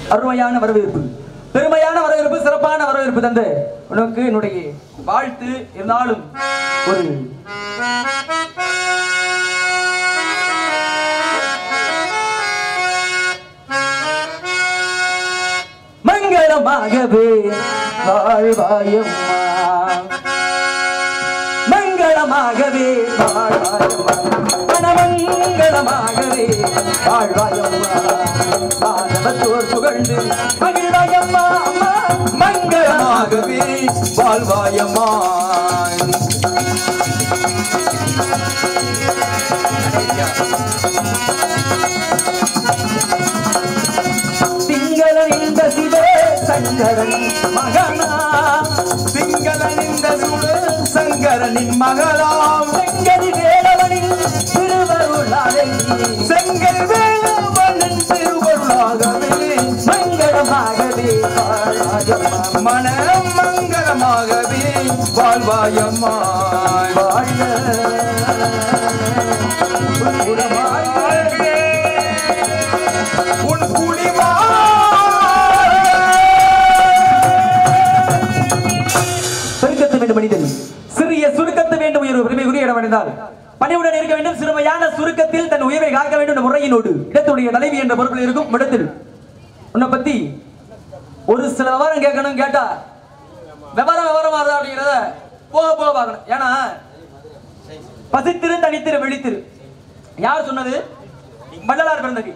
அருமையான வரவேற்பு பெருமையான வரவேற்பு சிறப்பான வரவேற்பு தந்து உனக்கு என்னுடைய வாழ்த்து இருந்தாலும் ஒரு மங்களமாகவே வாழ்வாயம்மா மங்களமாகவே வாழ்வாயம்மா மனமங்களமாகவே வாழ்வாயம்மா மாதவத்தோர் புகழ்ந்து மகிழ்வாயம்மா அம்மா மங்களமாகவே வாழ்வாயம்மா திங்கள இந்த சிவே சங்கரன் மகனா திங்களன் இந்த சுடு சங்கரனின் மகளாம் செங்கதி வேலவனின் திருவருளாலை செங்கல் வேலவனின் திருவருளாகவே மங்களமாகவே வாழ்வாயம்மா மனம் மங்களமாகவே வாழ்வாயம்மா வாழ்க உன் குடிவா சுருக்கத்து வேண்டும் மனிதன் சிறிய சுருக்கத்து வேண்டும் உயர்வு பெருமை உரிய இடம் அடைந்தால் பணிவுடன் இருக்க வேண்டும் சிறுமையான சுருக்கத்தில் தன் உயிரை காக்க வேண்டும் என்ற முறையினோடு இடத்துடைய தலைவி என்ற பொறுப்பில் இருக்கும் இடத்தில் உன்னை பத்தி ஒரு சில விவரம் கேட்கணும் கேட்டா விவரம் விவரமா இருந்தா அப்படிங்கிறத போக போக பார்க்கணும் ஏன்னா பசித்திரு தனித்திரு விழித்திரு யார் சொன்னது வள்ளலார் பிறந்தது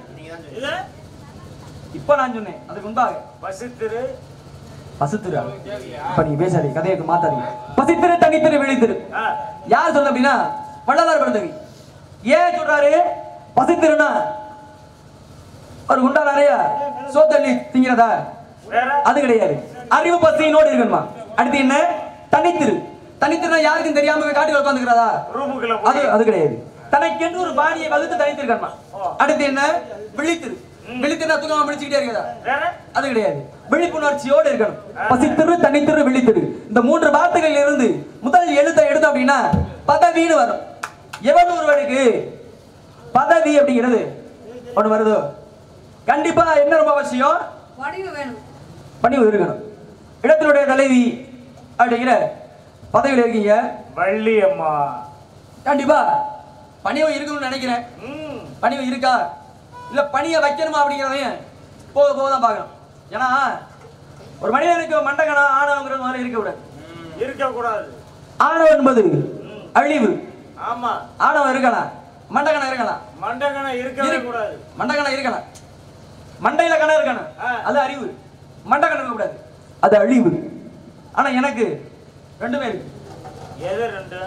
இப்ப நான் சொன்னேன் அதுக்கு முன்பாக பசித்திரு பசுத்திரு இப்ப நீ பேசாதீங்க கதையை மாத்தாதீங்க பசித்திரு தனித்திரு விழித்திரு ஆ, யார் சொல்ல அப்படின்னா வள்ளலார் பிறந்தவி ஏன் சொல்றாரு பசித்திருனா ஒரு குண்டா நிறைய சோத்தள்ளி திங்கிறதா வேற அது கிடையாது அறிவு பசியினோடு இருக்கணுமா அடுத்து என்ன தனித்திரு தனித்திருனா யாருக்கும் தெரியாம போய் காட்டுக்கு உட்காந்துக்கிறதா ரூமுக்குள்ள அது போய் அது கிடையாது தனக்கென்று ஒரு பாணியை வகுத்து தனித்திருக்கணுமா அடுத்து என்ன விழித்திரு விழித்திருனா தூங்காம விழிச்சுக்கிட்டே இருக்கதா வேற அது கிடையாது விழிப்புணர்ச்சியோடு இருக்கணும் பசித்திரு தனித்திரு விழித்திரு இந்த மூன்று வார்த்தைகளில் இருந்து முதல் எழுத்தை எடுத்தோம் அப்படின்னா பதவின்னு வரும் எவன் ஒருவனுக்கு பதவி அப்படிங்கிறது ஒண்ணு வருதோ கண்டிப்பா என்ன ரொம்ப அவசியம் வடிவு வேணும் பணிவு இருக்கணும் இடத்தினுடைய தலைவி அப்படிங்கிற பதவியில் இருக்கீங்க வள்ளி அம்மா கண்டிப்பா பணிவு இருக்கணும்னு நினைக்கிறேன் ம் பணிவு இருக்கா இல்ல பணியை வைக்கணுமா அப்படிங்கிறதையும் போக போக தான் பார்க்கணும் ஏன்னா ஒரு மனிதனுக்கு மண்டகனா ஆணவங்கிறது மாதிரி இருக்க கூடாது இருக்க கூடாது ஆணவம் என்பது அழிவு ஆமா ஆணவம் இருக்கலாம் மண்டகணம் இருக்கலாம் மண்டகணம் இருக்கவே இரு- கூடாது மண்டகணம் இருக்கலாம் மண்டையில கணம் இருக்கணும் ஆ. அது அறிவு மண்டகணம் இருக்க கூடாது அது அழிவு ஆனா எனக்கு ரெண்டுமே இருக்கு எது ரெண்டு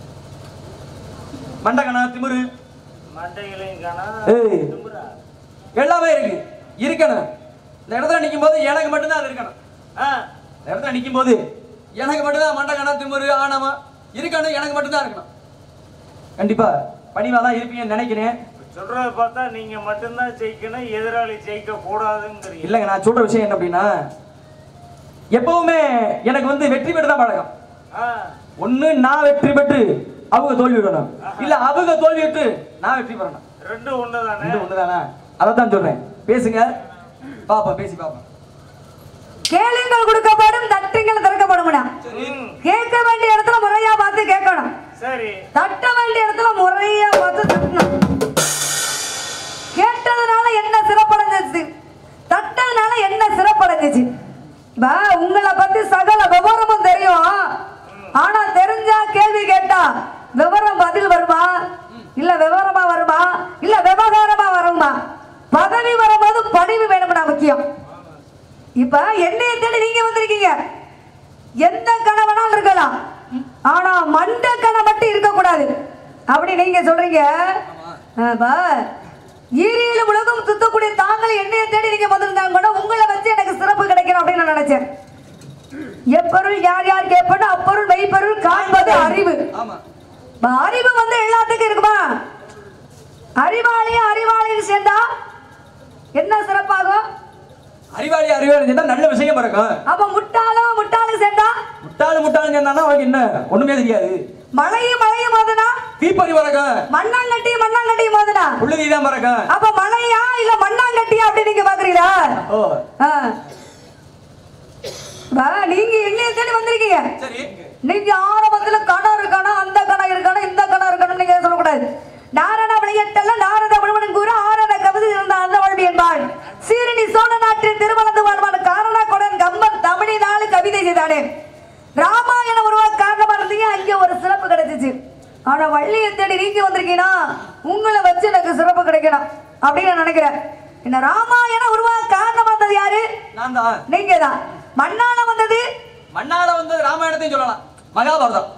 மண்டகணம் திமிரு மண்டைகளையும் காணா ஏய். திமிரா? எல்லாமே இருக்கு இருக்கணும் இந்த இடத்துல நிற்கும் போது எனக்கு மட்டும்தான் அது இருக்கணும் ஆ, இந்த இடத்துல நிற்கும் போது எனக்கு மட்டும்தான் மண்டகணம் திமிரு ஆணவம் இருக்கணும் எனக்கு மட்டும்தான் இருக்கணும் கண்டிப்பா பணிவா தான் இருப்பீங்கன்னு நினைக்கிறேன் சொல்றத பார்த்தா நீங்க மட்டும்தான் ஜெயிக்கணும் எதிராளி ஜெயிக்க கூடாதுங்கிறீங்க இல்லைங்க நான் சொல்ற விஷயம் என்ன அப்படின்னா எப்பவுமே எனக்கு வந்து வெற்றி பெற்று தான் பழக்கம் ஆ, ஒண்ணு நான் வெற்றி பெற்று அவங்க தோல்வி விடணும் இல்ல அவங்க தோல்வி விட்டு நான் வெற்றி பெறணும் ரெண்டும் ஒண்ணுதானே ரெண்டு ஒண்ணுதானே அதை தான் சொல்றேன் பேசுங்க பாப்பா பேசி பாப்பா கேளுங்கள் கொடுக்கப்படும் தட்டுங்கள் திறக்கப்படும்னா ம், கேட்க வேண்டிய இடத்துல முறையா பார்த்து கேட்கணும் சரி தட்ட வேண்டிய இடத்துல முறையா பார்த்து தட்டணும் கேட்டதுனால என்ன சிறப்படைஞ்சிச்சு தட்டதுனால என்ன சிறப்படைஞ்சிச்சு பா உங்களை பத்தி சகல விவரமும் தெரியும் ஆனா தெரிஞ்சா கேள்வி கேட்டா விவரம் பதில் வருமா இல்ல விவரமா வருமா இல்ல விவகாரமா வருமா பதவி வரும்போது பணிவு வேணும்னா முக்கியம் இப்ப என்னைய தேடி நீங்க வந்திருக்கீங்க எந்த கணவனாலும் இருக்கலாம் ஆனா மண்ட கண மட்டும் இருக்க கூடாது அப்படி நீங்க சொல்றீங்க ஆமா. ஈரியிலும் உலகம் சுத்தக்கூடிய தாங்கள் என்னைய தேடி நீங்க வந்திருந்தாங்க கூட உங்களை வச்சு எனக்கு சிறப்பு கிடைக்கணும் அப்படின்னு நான் நினைச்சேன் எப்பொருள் யார் யார் கேட்பணும் அப்பொருள் மெய்ப்பொருள் காண்பது அறிவு ஆமா இப்ப அறிவு வந்து எல்லாத்துக்கும் இருக்குமா அறிவாளியும் அறிவாளியும் சேர்ந்தா என்ன சிறப்பாகும் அறிவாளி அறிவாளி சேர்ந்தா நல்ல விஷயம் பிறக்கும் அப்ப முட்டாளும் முட்டாளும் சேர்ந்தா முட்டாளு முட்டாளு சேர்ந்தானா அவனுக்கு என்ன ஒண்ணுமே தெரியாது மழையும் மழையும் மோதுனா தீப்பறி பிறக்கும் மண்ணாங்கட்டி மண்ணாங்கட்டி மோதுனா புழுதி தான் பிறக்கும் அப்ப மழையா இல்ல மண்ணாங்கட்டியா அப்படி நீங்க பாக்குறீங்களா ஓ ஓ ஆ. வா, நீங்க என்னைய தேடி வந்திருக்கீங்க சரி நீங்க ஆரம்பத்துல கணம் இருக்கானா அந்த கணம் இருக்கானா இந்த கணம் இருக்கானு நீங்க சொல்லக்கூடாது நாரண விளையட்டல்ல நாரத முழுவனும் கூற ஆரண கவிதை இருந்த அந்த வாழ்வி என்பாள் சீரணி சோழ நாட்டில் திருவனந்து வாழ்வான காரணா கொடன் கம்பன் தமிழி நாலு கவிதை செய்தானே ராமாயணம் உருவா காரணமா இருந்தீங்க அங்கே ஒரு சிறப்பு கிடைச்சிச்சு ஆனா வள்ளியை தேடி நீங்க வந்திருக்கீங்கன்னா உங்களை வச்சு எனக்கு சிறப்பு கிடைக்கணும் அப்படின்னு நான் நினைக்கிறேன் இந்த ராமாயணம் உருவா காரணமா இருந்தது யாரு நான் தான் நீங்க தான் மண்ணால வந்தது மண்ணால வந்து ராமாயணத்தையும் சொல்லலாம் மகாபாரதம்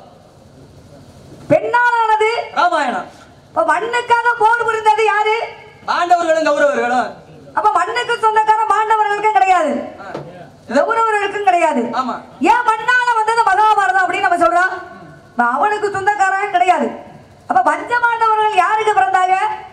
பெண்ணாலானது ராமாயணம் இப்ப மண்ணுக்காக போர் புரிந்தது யாரு பாண்டவர்களும் கௌரவர்களும் அப்ப மண்ணுக்கு சொந்தக்கார மாண்டவர்களுக்கும் கிடையாது கௌரவர்களுக்கும் கிடையாது ஆமா ஏன் மண்ணால வந்தது மகாபாரதம் அப்படின்னு நம்ம சொல்றோம் இப்ப அவனுக்கு சொந்தக்காரன் கிடையாது அப்ப பஞ்சமாண்டவர்கள் யாருக்கு பிறந்தாங்க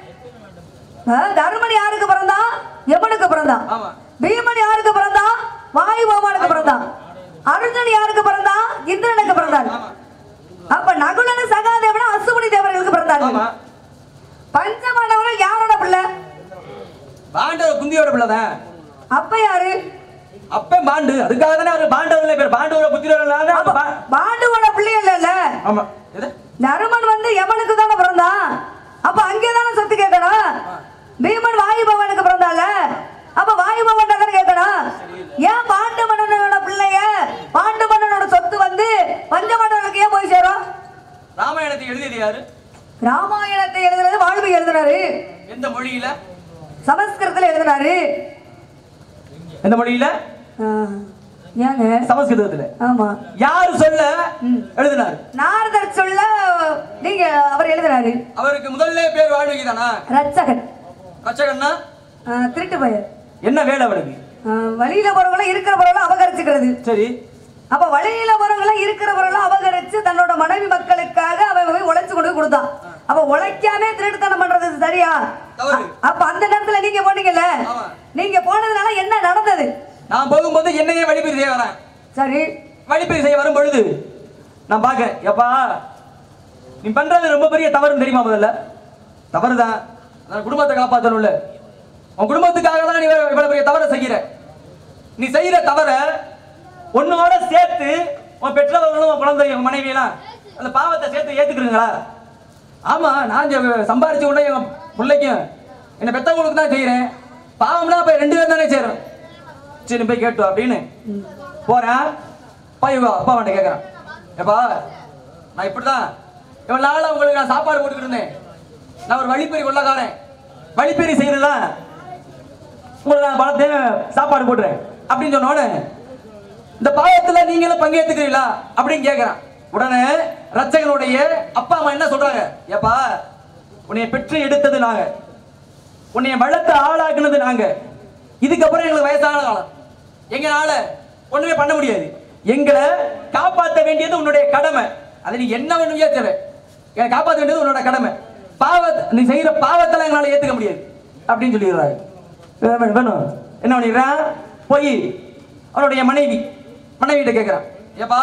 ஆ, தர்மன் யாருக்கு பிறந்தான் யமனுக்கு பிறந்தான் ஆமா பீமன் யாருக்கு பிறந்தான் வாயு பகவானுக்கு பிறந்தான் அர்ஜுன் யாருக்கு பிறந்தான் இந்திரனுக்கு பிறந்தான் ஆமா அப்ப நகுலன் சகாதேவன் அசுமணி தேவர்களுக்கு பிறந்தாங்க ஆமா பஞ்சமாண்டவர்கள் யாரோட பிள்ளை பாண்டவர் குந்தியோட பிள்ளைதான் அப்ப யாரு அப்ப பாண்டு அதுக்காக தானே அவர் பாண்டவர்களே பேர் பாண்டவர புத்திரர்கள் அப்ப பாண்டுவோட பிள்ளை இல்ல ஆமா எது நருமன் வந்து யமனுக்கு தானே பிறந்தான் அப்ப அங்கே தானே சொத்து கேட்கணும் பீமன் வாயு பவனுக்கு பிறந்தால அப்ப வாயு பவன் தானே கேட்கணும் ஏன் பாண்டு மன்னனோட பிள்ளைய பாண்டு மன்னனோட சொத்து வந்து பஞ்சமண்டலுக்கு ஏன் போய் சேரும் ராமாயணத்தை எழுதியது யாரு ராமாயணத்தை எழுதுனது வாழ்வு எழுதினாரு எந்த மொழியில சமஸ்கிருதத்துல எழுதினாரு எந்த மொழியில ஆ, ஏங்க சமஸ்கிருதத்துல ஆமா யாரு சொல்ல எழுதினார் நாரதர் சொல்ல நீங்க அவர் எழுதினாரு அவருக்கு முதல்ல பேர் வாழ்விக்கு தானா ரட்சகன் கச்சகன்னா ஆ, திருட்டு பையன் என்ன வேலை அவனுக்கு ஆ, வழியில போறவங்களும் இருக்கிறவங்களும் அபகரிச்சுக்கிறது சரி அப்ப வழியில போறவங்களும் இருக்கிறவங்களும் அபகரிச்சு தன்னோட மனைவி மக்களுக்காக அவன் போய் உழைச்சு கொண்டு போய் கொடுத்தான் அப்ப உழைக்காம திருட்டுத்தனம் பண்றது சரியா தவறு. அப்ப அந்த நேரத்துல நீங்க போனீங்கல்ல ஆமா. நீங்க போனதுனால என்ன நடந்தது நான் போகும்போது என்னையே வழிபறி செய்ய வரேன் சரி வழிப்பறி செய்ய வரும் பொழுது நான் பார்க்கறேன் எப்பா நீ பண்றது ரொம்ப பெரிய தவறுன்னு தெரியுமா முதல்ல தவறுதான் நான் குடும்பத்தை காப்பாற்றணும்ல உன் குடும்பத்துக்காக தான் நீ இவ்வளவு இவ்வளவு பெரிய தவறை செய்கிற நீ செய்யற தவற உன்னோட சேர்த்து உன் பெற்றவர்களும் உன் குழந்தை உன் மனைவியெல்லாம் அந்த பாவத்தை சேர்த்து ஏத்துக்கிறீங்களா ஆமா நான் ஜ- சம்பாரிச்சு கொண்டு என் பிள்ளைக்கும் என்ன பெத்தவங்களுக்கு தான் செய்யறேன் பாவம்னா இப்ப ரெண்டு பேரும் தானே செய்யறோம் சரி போய் கேட்டு வா அப்படின்னு போறேன் பையவா அப்பா அவன்கிட்ட கேட்கறான் ஏப்பா நான் இப்படிதான் இவ்வளவு நாள் உங்களுக்கு நான் சாப்பாடு போட்டுக்கிட்டு இருந்தேன் நான் ஒரு வழிப்பறி கொள்ளக்காரன் வழிப்பறி செய்யறதா உங்களுக்கு நான் பணத்தை சாப்பாடு போட்டுறேன் அப்படின்னு சொன்ன உடனே இந்த பாவத்துல நீங்களும் பங்கேற்றுக்கிறீங்களா அப்படின்னு கேட்கறான் உடனே ரச்சகனுடைய அப்பா அம்மா என்ன சொல்றாங்க ஏப்பா உன்னைய பெற்று எடுத்தது நாங்க உன்னைய வளர்த்து ஆளாக்குனது நாங்க இதுக்கப்புறம் எங்களுக்கு வயசான காலம் எங்களால ஒண்ணுமே பண்ண முடியாது எங்களை காப்பாற்ற வேண்டியது உன்னுடைய கடமை அதை நீ என்ன வேணுமையோ தெரியல எங்களை காப்பாற்ற வேண்டியது உன்னோட கடமை பாவத்தை நீ செய்யற பாவத்தெல்லாம் எங்களால ஏத்துக்க முடியாது அப்படின்னு சொல்லிடுறாங்க வேணும், வேணும் என்ன பண்ணிடுறான் போய் அவனுடைய மனைவி மனைவிட்ட கேட்கிறான் ஏப்பா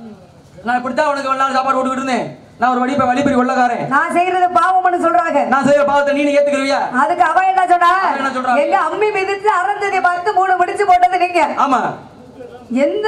நான் இப்படித்தான் உனக்கு ஒரு நாள் சாப்பாடு போட்டுக்கிட்டு இருந்தேன் நான் ஒரு வழிப்பை வழிப்பறி கொள்ளக்காரன் நான் செய்யறது பாவம்னு சொல்றாங்க நான் செய்யற பாவத்தை நீ ஏத்துக்கிறியா அதுக்கு அவன் என்ன சொன்னா அவன் என்ன சொல்றான்? எங்க அம்மி மிதிச்சு அறந்ததை பார்த்து மூணு முடிச்சு போட்டது நீங்க ஆமா எந்த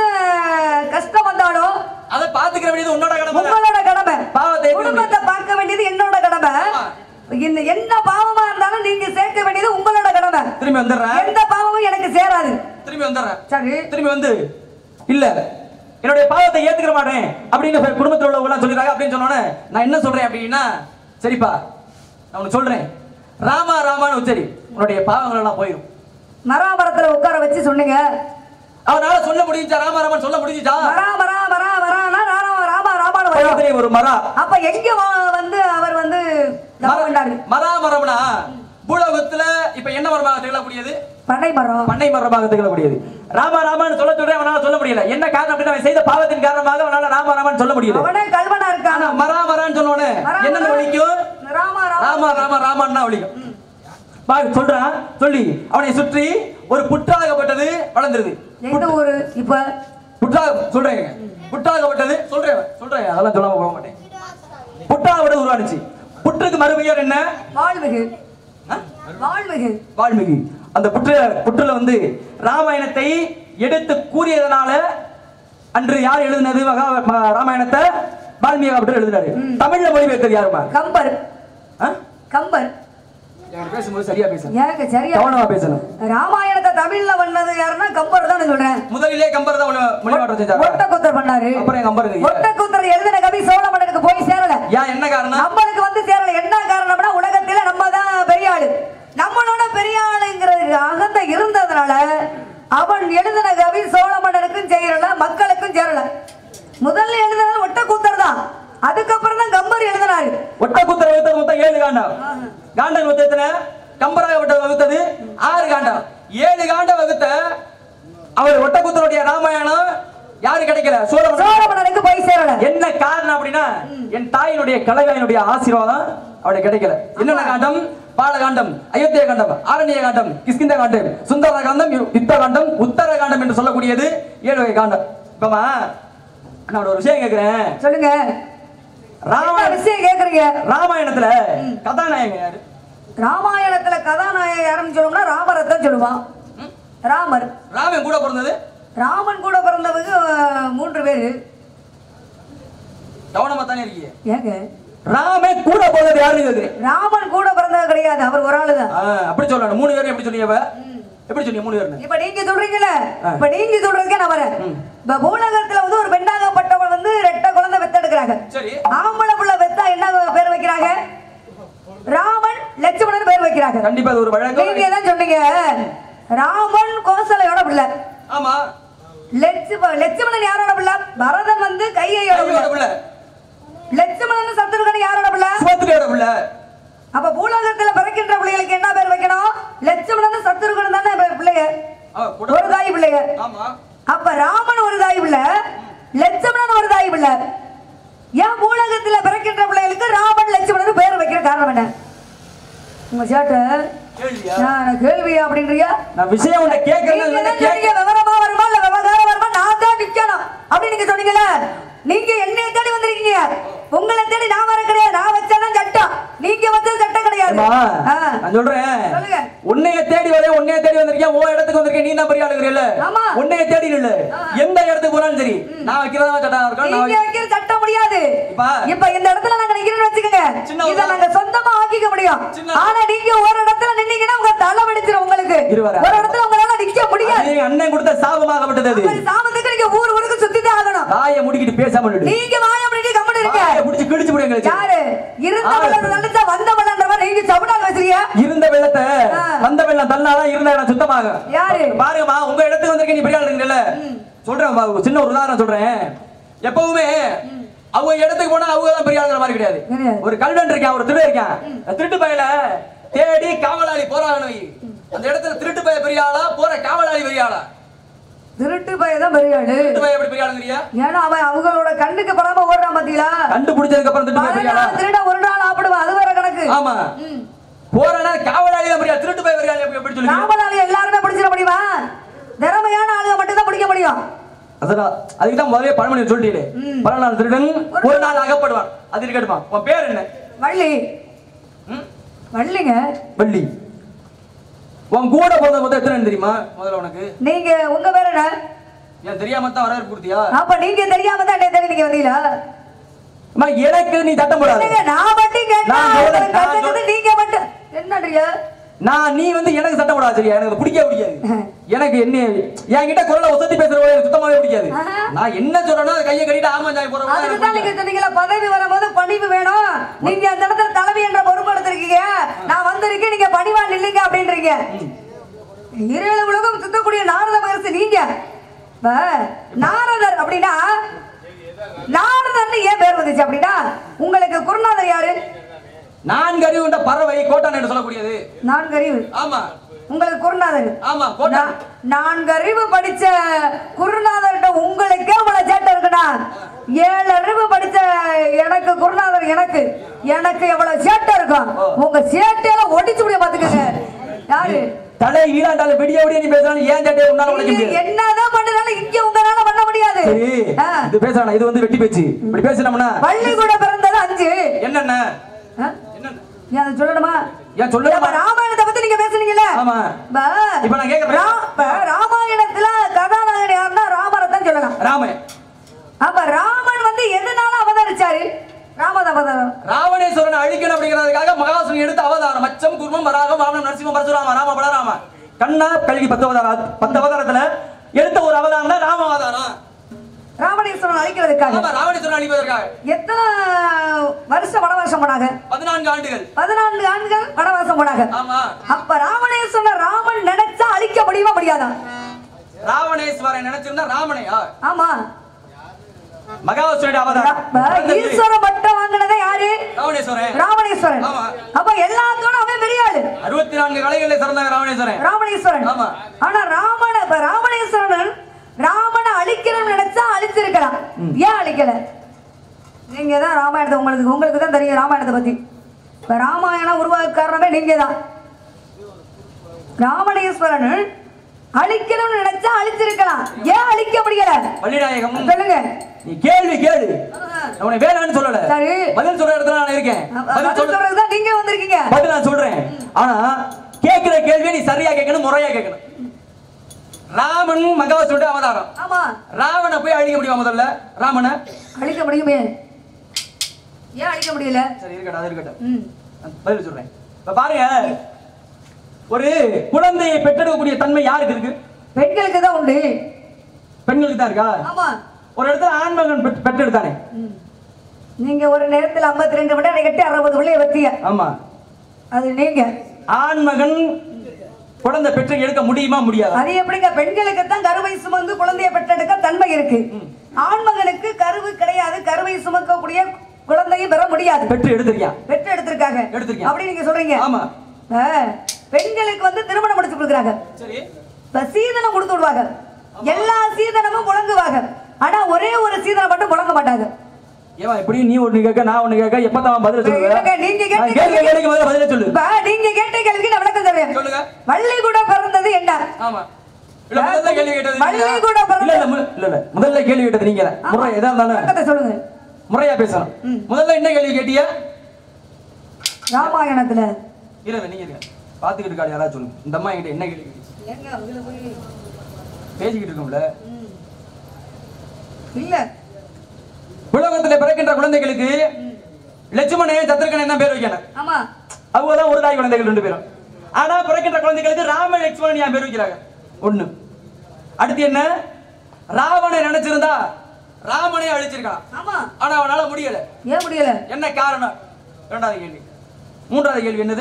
கஷ்டம் வந்தாலும் அதை பாத்துக்கிற வேண்டியது உன்னோட கடமை தான். உங்களோட கடமை பாவத்தை ஏத்துக்க குடும்பத்தை பார்க்க வேண்டியது என்னோட கடமை ஆமா. இந்த என்ன பாவமா இருந்தாலும் நீங்க சேர்க்க வேண்டியது உங்களோட கடமை திரும்பி வந்துடுறேன் எந்த பாவமும் எனக்கு சேராது திரும்பி வந்துடுறேன் சரி திரும்பி வந்து இல்ல என்னுடைய பாவத்தை ஏத்துக்கிற மாட்டேன் அப்படின்னு இப்ப குடும்பத்துல உள்ளவங்க சொல்லிடுறாங்க அப்படின்னு சொன்னோன்னே நான் என்ன சொல்றேன் அப்படின்னா சரிப்பா நான் உனக்கு சொல்றேன் ராமா ராமான்னு உச்சரி உன்னுடைய பாவங்கள் எல்லாம் போயிடும் மராமரத்துல உட்கார வச்சு சொன்னீங்க அவனால சொல்ல முடிஞ்சா ராமா ராமன் சொல்ல முடிஞ்சுச்சா மரா மரா மரா மரானா ராமா ராமா ராமான்னு வரும் பக்கத்திலே ஒரு மரா அப்ப எங்க வா- வந்து அவர் வந்து தவம் பண்ணாரு மரா மரம்னா பூலோகத்துல இப்ப என்ன மரமாக திகழக்கூடியது பண்ணை மரம் பண்ணை மரமாக திகழக்கூடியது ராமா ராமான்னு சொல்ல சொல்றேன் அவனால சொல்ல முடியல என்ன காரணம் அப்படின்னா அவன் செய்த பாவத்தின் காரணமாக அவனால ராமா ராமான்னு சொல்ல முடியல அவனே கல்வனா இருக்கான் ஆனா மரா மரான்னு சொன்னோடனே மரா, என்னென்ன மரா. ஒழிக்கும் ராமா ராமா ராமா ராமா ராமான்னா ஒழிக்கும் பா சொல்றான் சொல்லி அவனை சுற்றி ஒரு புற்றாகப்பட்டது வளர்ந்துருது எந்த ஊரு இப்ப புற்றாக சொல்றேன் புற்றாகப்பட்டது சொல்றேன் சொல்றேன் அதெல்லாம் சொல்லாம போக மாட்டேன் புற்றாகப்பட்டது உருவானுச்சு புற்றுக்கு மறுபெயர் என்ன வாழ்மிகு ஆ? வாழ்மிகு வால்மீகி அந்த புற்று புற்றுல வந்து ராமாயணத்தை எடுத்து கூறியதனால அன்று யார் எழுதினது மகா ம- ராமாயணத்தை வால்மீகி அப்படி எழுதினாரு தமிழ்ல மொழிபெயர்த்தது யாருமா கம்பர் ஆ? கம்பர் எனக்கு பேசும்போது சரியா பேசணும் எனக்கு சரியா கவனமா பேசணும் ராமாயணத்தை தமிழ்ல பண்ணது யாருன்னா கம்பர் தான் சொல்றேன் முதலிலே கம்பர் தான் மொழி- மொழிமாற்றம் செஞ்சாங்க ஒட்டக்குத்தர் பண்ணாரு அப்புறம் என் கம்பர் இல்லையே. ஒட்டக்குத்தர் எழுதின கவி சோழமன்னனுக்கு போய் சேரல ஏன் என்ன காரணம் நம்மளுக்கு வந்து சேரல என்ன காரணம்னா உலகத்துல நம்ம தான் பெரிய ஆளு நம்மளோட பெரிய ஆளுங்கிறது அகந்த இருந்ததுனால அவன் எழுதின கவி சோழமன்னனுக்கும் சேரல மக்களுக்கும் சேரல முதல்ல எழுதினது ஒட்டக்கூத்தர் தான் அதுக்கப்புறம் தான் கம்பர் எழுதினாரு ஒட்டக்குத்தர் வகுத்தது மொத்தம் ஏழு காண்டம் காண்டம் மொத்தம் எத்தனை கம்பராக வட்ட வகுத்தது ஆறு காண்டம் ஏழு காண்டம் வகுத்த அவர் ஒட்டக்குத்தருடைய ராமாயணம் யாரு கிடைக்கல சோழ சோழமன்னனுக்கு போய் சேரல என்ன காரணம் அப்படின்னா என் தாயினுடைய கலைவாயினுடைய ஆசீர்வாதம் அவளுக்கு கிடைக்கல என்னென்ன காண்டம் பாலகாண்டம் அயோத்திய காண்டம் ஆரண்ய காண்டம் கிஷ்கிந்த காண்டம் சுந்தர காண்டம் யுத்த காண்டம் உத்தர காண்டம் என்று சொல்லக்கூடியது ஏழு வகை காண்டம் இப்பமா நான் ஒரு விஷயம் கேட்கிறேன் சொல்லுங்க என்ன ராமாயண விஷயம் கேக்குறீங்க ராமாயணத்துல கதாநாயகன் யாரு ராமாயணத்துல கதாநாயகன் யாருன்னு சொல்லணும்னா ராமரத்தான் சொல்லுவான் ராமர் ராமன் கூட பிறந்தது ராமன் கூட பிறந்தவங்க அஹ், மூன்று பேரு கவனமா தானே இருக்கீங்க ஏங்க ராமன் கூட பிறந்தது யாருன்னு கேக்குறேன் ராமன் கூட பிறந்தது கிடையாது அவர் ஒரு ஆளு தான் ஆ, அப்படி சொல்லணும் மூணு பேரும் எப்படி சொன்னீங்க இப்ப? எப்படி சொன்னீங்க மூணு பேரும் இப்ப நீங்க சொல்றீங்கல்ல ஆ. இப்ப நீங்க சொல்றதுக்கே நான் வரேன் இப்ப பூலகத்துல வந்து ஒரு பெண்ணாகப்பட்டவள் வந்து ரெட்ட குழந்தை பெத்தெடுக்கிறாங்க சரி ஆம்பளை புள்ள பெத்தா என்ன பேர் வைக்கிறாங்க ராமன் லட்சுமணன் பேர் வைக்கிறாங்க கண்டிப்பா அது ஒரு வழக்கம் நீங்க தான் சொன்னீங்க ராமன் கோசலையோட பிள்ளை ஆமா லட்சும லட்சுமணன் யாரோட பிள்ளை பரதன் வந்து கையோட பிள்ளை கையோட பிள்ளை லட்சுமணன் சத்துருகன் யாரோட பிள்ளை சுமத்திரையோட பிள்ளை அப்ப பூலோகத்துல பிறக்கின்ற பிள்ளைகளுக்கு என்ன பேர் வைக்கணும் லட்சுமணன் சத்துருகன் தானே பேர் பிள்ளைங்க ஆ, கூட- ஒரு தாய் பிள்ளைங்க ஆமா அப்ப ராமன் ஒரு தாய் பிள்ளை லட்சுமணன் ஒரு தாய் பிள்ளை ஏன் பூலகத்துல பிறக்கின்ற பிள்ளைகளுக்கு ராமன் லட்சுமணன் பேர் வைக்கிற காரணம் என்ன உங்க சேட்ட கேள்வியா நான் கேள்வியா அப்படின்றியா நான் விஷயம் உன்னை கேட்கறது நீங்க உன்னை தான் கேட்க சொன்னீங்க, விவரமா வருமா இல்ல விவகாரம் வருமா நான் தான் நிக்கணும் அப்படி நீங்க சொன்னீங்கல்ல நீங்க என்னைய தேடி வந்திருக்கீங்க உங்களை தேடி நான் வர கிடையாது நான் வச்சாதான் சட்டம் நீங்க வச்சது சட்டம் கிடையாது அம்மா, ஆ. நான் சொல்றேன் சொல்லுங்க. உன்னைய தேடி வரேன் உன்னைய தேடி வந்திருக்கேன் உன் இடத்துக்கு வந்திருக்கேன் நீ தான் பெரிய ஆளுங்கிறீல்ல ஆமா. உன்னைய தேடி இல்ல எந்த இடத்துக்கு போனாலும் சரி நான் வைக்கிறதா சட்டம் இருக்கும் நான் நீங்க வை- வைக்கிற சட்டம் முடியாது இப்ப? இப்ப இந்த இடத்துல நாங்க நிக்கிறோம்னு வச்சுக்கோங்க சின்ன இத ஒரு- நாங்க சொந்தமா ஆக்கிக்க முடியும் சின்ன- ஆனா நீங்க ஒரு இடத்துல நின்னீங்கன்னா உங்க தலை வெடிச்சிரும் உங்களுக்கு இருவரா? ஒரு இடத்துல உங்களால நிக்க முடியாது அது எங்க அண்ணன் கொடுத்த சாபமாகப்பட்டது அது உங்க சாமத்துக்கு நீங்க ஊர் ஊருக்கு சுத்திதான் ஆகணும் தாயை முடிக்கிட்டு பேசாம நில்லு. நீங்க வாய முடிக்க கம்மன் இருக்க வாயை பிடிச்சு கிழிச்சு விடு எங்களுக்கு யாரு இருந்த ஆளு. வெள்ளம் நினைச்சா வந்த வெள்ளன்ற மாதிரி நீங்க சவுடால் வச்சிருக்கியா இருந்த வெள்ளத்தை ஆ. வந்த வெள்ளம் தள்ளாதான் இருந்த இடம் சுத்தமாகும் யாரு? பாருங்கம்மா உங்க இடத்துக்கு வந்திருக்க நீ பெரிய ஆள் இருக்கீங்கல்ல சொல்றேன் பா, ஒரு சின்ன ஒரு உதாரணம் சொல்றேன் எப்பவுமே அவங்க இடத்துக்கு போனா அவங்க தான் பெரிய ஆளுங்கிற மாதிரி கிடையாது கிடையாது. ஒரு கல்வன் இருக்கான் ஒரு திருடு இருக்கான் அந்த திருட்டு பையல தேடி காவலாளி போறாங்கன்னு வை. அந்த இடத்துல திருட்டு பைய பெரிய ஆளா போற காவலாளி பெரிய ஆளா திருட்டு பையதான் பெரிய ஆளு திருட்டு பைய எப்படி பெரிய ஆளுங்கிறியா ஏன்னா அவன் அவங்களோட கண்ணுக்கு படாம ஓடுறான் பாத்தீங்களா கண்டுபிடிச்சதுக்கு அப்புறம் திருட்டு பைய பெரிய ஆளா பதினாறு திருட ஒரு நாள் ஆப்பிடுவான் அது வேற கணக்கு ஆமா ம். போறனா காவலாளி தான் பெரிய ஆளு. திருட்டு பைய பெரிய ஆளு எப்படி- எப்படி சொல்லி காவலாளி எல்லாருமே பிடிச்சிட முடியுமா திறமையான ஆளுங்க மட்டும் தான் பிடிக்க முடியும் அதான் அதுக்கு தான் முதலே பழமொழி சொல்லிட்டே ம். பல நாள் திருடன் ஒரு நாள் அகப்படுவான் அது இருக்கட்டுமா உன் பேர் என்ன வள்ளி ம்? வள்ளிங்க வள்ளி உன் கூட பிறந்த மொத்தம் எத்தனை தெரியுமா முதல்ல உனக்கு நீங்க உங்க பேர் என்ன ஏன் தெரியாம தான் வரவேற்பு கொடுத்தியா அப்ப நீங்க தெரியாம தான் என்னை தேடி நீங்க வந்தீங்களா அம்மா, எனக்கு நீ தட்டம் போடாத என்னங்க, நான் மட்டும் கேட்டா நான் சொல்றேன், உங்களுக்கு நான் கத்துக்குது, சொல்றேன். நீங்க மட்டும் என்னன்றீங்க நான் நீ வந்து எனக்கு சட்டம் போடாத சரியா எனக்கு அது பிடிக்கவே பிடிக்காது எனக்கு என்ன என்கிட்ட குரலை ஒசத்தி பேசுறவங்க எனக்கு சுத்தமாவே பிடிக்காது ஆஹா. நான் என்ன சொல்றேனோ அதை கையை கட்டிட்டு ஆமா ஜாய் போறவங்க அதுக்கு தான் நீங்க சொன்னீங்களா பதவி வரும்போது பணிவு வேணும் நீங்க அந்த இடத்துல தலைவி என்ற பொறுப்பு எடுத்திருக்கீங்க நான் வந்திருக்கேன் நீங்க பணிவா நில்லுங்க அப்படின்றீங்க இரவு உலகம் சுத்தக்கூடிய நாரத மகர்ஷி நீங்க இப்ப நாரதர் அப்படின்னா நாரதர்னு ஏன் பேர் வந்துச்சு அப்படின்னா உங்களுக்கு குருநாதர் யாரு நான்கு அறிவு கொண்ட பறவை கோட்டான் என்று சொல்லக்கூடியது நான்கறிவு ஆமா உங்களுக்கு குருநாதர் ஆமா கோட்டான் நா- நான்கறிவு படிச்ச குருநாதர்கிட்ட உங்களுக்கே இவ்வளவு சேட்டை இருக்குடா ஏழு அறிவு படிச்ச எனக்கு குருநாதர் எனக்கு எனக்கு எவ்வளவு சேட்டை இருக்கும் உங்க சேட்டையெல்லாம் ஒடிச்சு முடிய பாத்துக்கங்க யாரு தலை ஈழாண்டால விடிய விடிய நீ பேசுறாலும் ஏன் சட்டையை உன்னால உடைக்க நீங்க முடியாது என்னதான் பண்ணாலும் இங்க உங்களால பண்ண முடியாது சரி ஆ. இது பேசுறானா இது வந்து வெட்டி பேச்சு இப்படி பேசினோம்னா பள்ளி கூட பிறந்தது அஞ்சு என்னென்ன ஆ? என்னென்ன நீ அதை சொல்லணுமா ஏன் சொல்லவே அப்ப மாட்டேன். ராமாயணத்தை பத்தி நீங்க பேசுனீங்கல்ல ஆமா இப்ப இப்ப நான் கேக்குறேன். ரா- இப்ப ராமாயணத்துல கதாநாயகன் யாருன்னா ராமரை தான் சொல்லலாம் ராமன் அப்ப ராமன் வந்து எதனால அவதரிச்சாரு ராமத அவதாரம் ராவணேஸ்வரனை அழிக்கணும் அப்படிங்கிறதுக்காக மகாசுரன் எடுத்த அவதாரம் மச்சம் குர்மம் வராகம் வாமனம் நரசிம்மம் பரசுராம ராம பலராம கண்ணா கல்கி பத்து அவதாரம் பத்து அவதாரத்துல எடுத்த ஒரு அவதாரம் தான் ராம அவதாரம் ராமணேஸ்வரன் அழிக்கிறதுக்காக ஆமா ராவணேஸ்வரன் அழிப்பதற்காக எத்தனை வருஷம் வனவாசம் போனாங்க பதினான்கு ஆண்டுகள் பதினான்கு ஆண்டுகள் வனவாசம் போனாங்க ஆமா அப்ப ராமணேஸ்வரன் ராமன் நினைச்சா அழிக்க முடியுமா முடியாதா ராவணேஸ்வரன் நினைச்சிருந்தா ராமனையா ஆமா மகாசுரனுடைய அவதாரம் அப்ப ஈஸ்வர பட்டம் வாங்கினதே யாரு ராவணேஸ்வரன் ராமணேஸ்வரன் ஆமா. அப்ப எல்லாத்தோட அவன் பெரிய ஆளு அறுபத்தி நான்கு கலைகளில் சிறந்தாங்க ராவணேஸ்வரன் ராமணேஸ்வரன் ஆமா. ஆனா ராமன இப்ப ராமணேஸ்வரன் ராமனை அழிக்கணும்னு நினைச்சா அழிச்சிருக்கலாம் ஏன் அழிக்கல நீங்க தான் ராமாயணத்தை உங்களுக்கு உங்களுக்கு தான் தெரியும் ராமாயணத்தை பத்தி இப்ப ராமாயணம் உருவாக்க காரணமே நீங்க தான் ராமணேஸ்வரன் அழிக்கணும்னு நினைச்சா அழிச்சிருக்கலாம் ஏன் அழிக்க முடியல வள்ளிநாயகம் சொல்லுங்க நீ கேள்வி கேளு நான் உன்னை வேணாம்னு சொல்லல சரி. பதில் சொல்ற இடத்துல நான் இருக்கேன் பதில் பதில் சொல்ற சொல்றதுக்கு தான் நீங்க வந்திருக்கீங்க பதில் நான் சொல்றேன் ஆனா கேட்கிற கேள்வியை நீ சரியா கேட்கணும் முறையா கேட்கணும் ராமன் மகாசுரனுடைய அவதாரம் ஆமா ராவண போய் அழிக்க முடியுமா முதல்ல ராமனை அழிக்க முடியுமே ஏன் அழிக்க முடியல சரி இருக்கட்டும் அது இருக்கட்டும் ம் நான் பதில் சொல்றேன் இப்ப பாருங்க ஒரு குழந்தையை பெற்றெடுக்கக்கூடிய தன்மை யாருக்கு இருக்கு பெண்களுக்கு தான் உண்டு பெண்களுக்கு தான் இருக்கா ஆமா ஒரு இடத்துல ஆண்மகன் பெற்று- பெற்றெடுத்தானே ம். நீங்க ஒரு நேரத்துல 52 ரெண்டு மணி நேரம் கட்டி அறுபது பிள்ளைய வச்சீங்க ஆமா அது நீங்க ஆண்மகன் குழந்தை பெற்று எடுக்க முடியுமா முடியாதா அது எப்படிங்க பெண்களுக்கு தான் கருவை சுமந்து குழந்தையை பெற்றெடுக்க தன்மை இருக்கு ஆண்மகனுக்கு கருவு கிடையாது கருவை சுமக்கக்கூடிய குழந்தையும் பெற முடியாது பெற்று எடுத்திருக்கியா பெற்று எடுத்திருக்காங்க எடுத்திருக்கேன். அப்படி நீங்க சொல்றீங்க ஆமா ஆ, பெண்களுக்கு வந்து திருமணம் முடிச்சு கொடுக்குறாங்க சரி இப்ப சீதனம் கொடுத்து விடுவாங்க எல்லா சீதனமும் முழங்குவாங்க ஆனா ஒரே ஒரு சீதனம் மட்டும் முழங்க மாட்டாங்க ஏமா இப்படி நீ ஒண்ணு கேட்க நான் ஒண்ணு கேட்க எப்பதான் பதில் சொல்லுவ இல்லைங்க, நீங்க கேட்ட நான் கேட்க கேள்வி- கேள்விக்கு முதல்ல பதில சொல்லு இப்ப நீங்க கேட்ட கேள்விக்கு நான் விளக்கம் தருவேன் சொல்லுங்க வள்ளி கூட பிறந்தது என்ன ஆமா இல்ல முதல்ல கேள்வி கேட்டது வள்ளி நீங்க. கூட பிறந்த- இல்ல இல்ல மு- இல்ல இல்ல முதல்ல கேள்வி கேட்டது நீங்க தான். முறை எதா இருந்தாலும் விளக்கத்தை சொல்லுங்க முறையா பேசணும் முதல்ல என்ன கேள்வி கேட்டியா ராமாயணத்துல இல்ல இல்ல நீங்க இருங்க பாத்துக்கிட்டு இருக்காரு யாராவது சொல்லுங்க இந்த அம்மா என்கிட்ட என்ன கேள்வி கேட்டுச்சு? ஏங்க அதுல போய் பேசிக்கிட்டு இருக்கோம்ல இல்ல உலகத்துல பிறக்கின்ற குழந்தைகளுக்கு லட்சுமணே சத்ருகனே தான் பேர் வைக்கணும் ஆமா அவங்க தான் ஒரு தாய் குழந்தைகள் ரெண்டு பேரும் ஆனா பிறக்கின்ற குழந்தைகளுக்கு ராம லட்சுமணன் ஏன் பேர் வைக்கிறாங்க ஒண்ணு அடுத்து என்ன ராவணை நினைச்சிருந்தா ராமனை அழிச்சிருக்கான் ஆமா ஆனா அவனால முடியல ஏன் முடியல என்ன காரணம் இரண்டாவது கேள்வி மூன்றாவது கேள்வி என்னது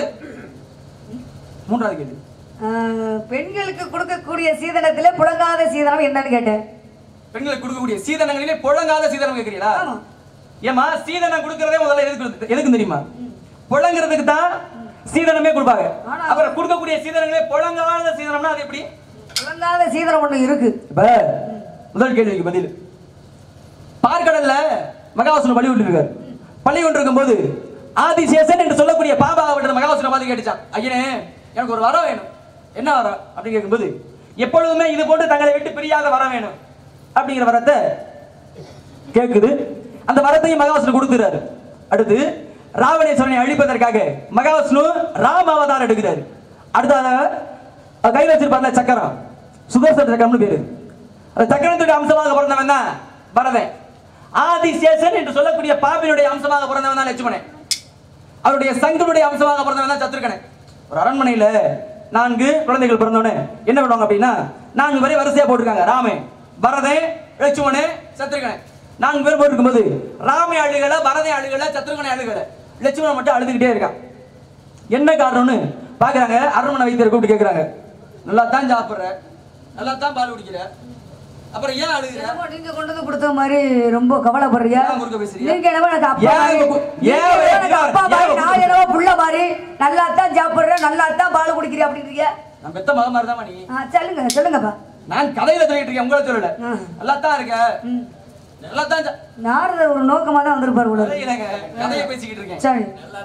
மூன்றாவது கேள்வி ஆஹ், பெண்களுக்கு கொடுக்கக்கூடிய சீதனத்துல புழங்காத சீதனம் என்னன்னு கேட்டேன் பெண்களுக்கு கொடுக்கக்கூடிய சீதனங்களிலே புழங்காத சீதனம் கேட்கிறீங்களா ஆமா. ஏமா சீதனம் கொடுக்கறதே முதல்ல எதுக்கு எதுக்கு தெரியுமா புழங்குறதுக்கு தான் சீதனமே கொடுப்பாங்க ஆனா- அப்புறம் கொடுக்கக்கூடிய சீதனங்களே புழங்காத சீதனம்னா அது எப்படி புழங்காத சீதனம் ஒண்ணு இருக்கு இப்ப முதல் கேள்விக்கு பதில் பார்க்கடல்ல மகாசுரன் பலி விட்டுருக்காரு பள்ளி கொண்டிருக்கும் போது ஆதிசேஷன் என்று சொல்லக்கூடிய பாபா அவர்கிட்ட மகாசுரன் பார்த்து கேட்டுச்சான் ஐயனே எனக்கு ஒரு வரம் வேணும் என்ன வரம் அப்படின்னு கேட்கும்போது எப்பொழுதுமே இது போன்று தங்களை விட்டு பிரியாத வரம் வேணும் அப்படிங்கிற வரத்தை கேக்குது அந்த வரத்தையும் மகாவிஷ்ணு கொடுத்துறாரு அடுத்து ராவணேஸ்வரனை அழிப்பதற்காக மகாவிஷ்ணு ராம அவதாரம் எடுக்கிறாரு அடுத்ததாக அவர் கையில் வச்சிருப்பார்ல சக்கரம் சுதர்சன சக்கரம்னு பேரு அந்த சக்கரத்துடைய அம்சமாக பிறந்தவன் தான் பரதன் ஆதிசேஷன் என்று சொல்லக்கூடிய பாபினுடைய அம்சமாக பிறந்தவன் தான் லட்சுமணன் அவருடைய சங்கனுடைய அம்சமாக பிறந்தவன் தான் சத்ருகனன் ஒரு அரண்மனையில நான்கு குழந்தைகள் பிறந்தவனே என்ன பண்ணுவாங்க அப்படின்னா நான்கு பேரை வரிசையா போட்டிருக்காங்க ராமன் பரதன் லட்சுமணன் சத்ருகனன் நான்கு பேர் போட்டிருக்கும்போது ராம அழுகல பரதன் அழுகல சத்ருகனை அழுகல லட்சுமணன் மட்டும் அழுதுகிட்டே இருக்கான் என்ன காரணம்னு பாக்குறாங்க அரண்மனை வைத்தியரை கூப்பிட்டு கேக்குறாங்க நல்லா தான் சாப்பிடுற நல்லா தான் பால் குடிக்கிற அப்புறம் ஏன் அழுகுற என்னமோ நீங்க கொண்டு வந்து கொடுத்த மாதிரி ரொம்ப கவலைப்படுறியா ஏன் குறுக்க பேசுறீங்க? நீங்க என்னமோ எனக்கு அப்பா ஏன் மாதிரி கு- நீங்க ஏன் என்னமோ எனக்கு ஏன் அப்பா மாதிரி ஏன் நான் என்னமோ புள்ள மாதிரி நல்லா தான் சாப்பிடுறேன் நல்லா தான் பால் குடிக்கிறேன் அப்படின்றீங்க நான் பெத்த மக மாதிரி தான் நீ ஆ, சொல்லுங்க சொல்லுங்கப்பா நான் கதையில சொல்லிட்டு இருக்கேன் உங்களை சொல்லல ஆ. நல்லா தான் இருக்க நல்லா தான் சா- நாரதர் ஒரு நோக்கமா தான் வந்திருப்பாரு உள்ள கதை இல்லைங்க கதையை பேசிக்கிட்டு இருக்கேன் சரி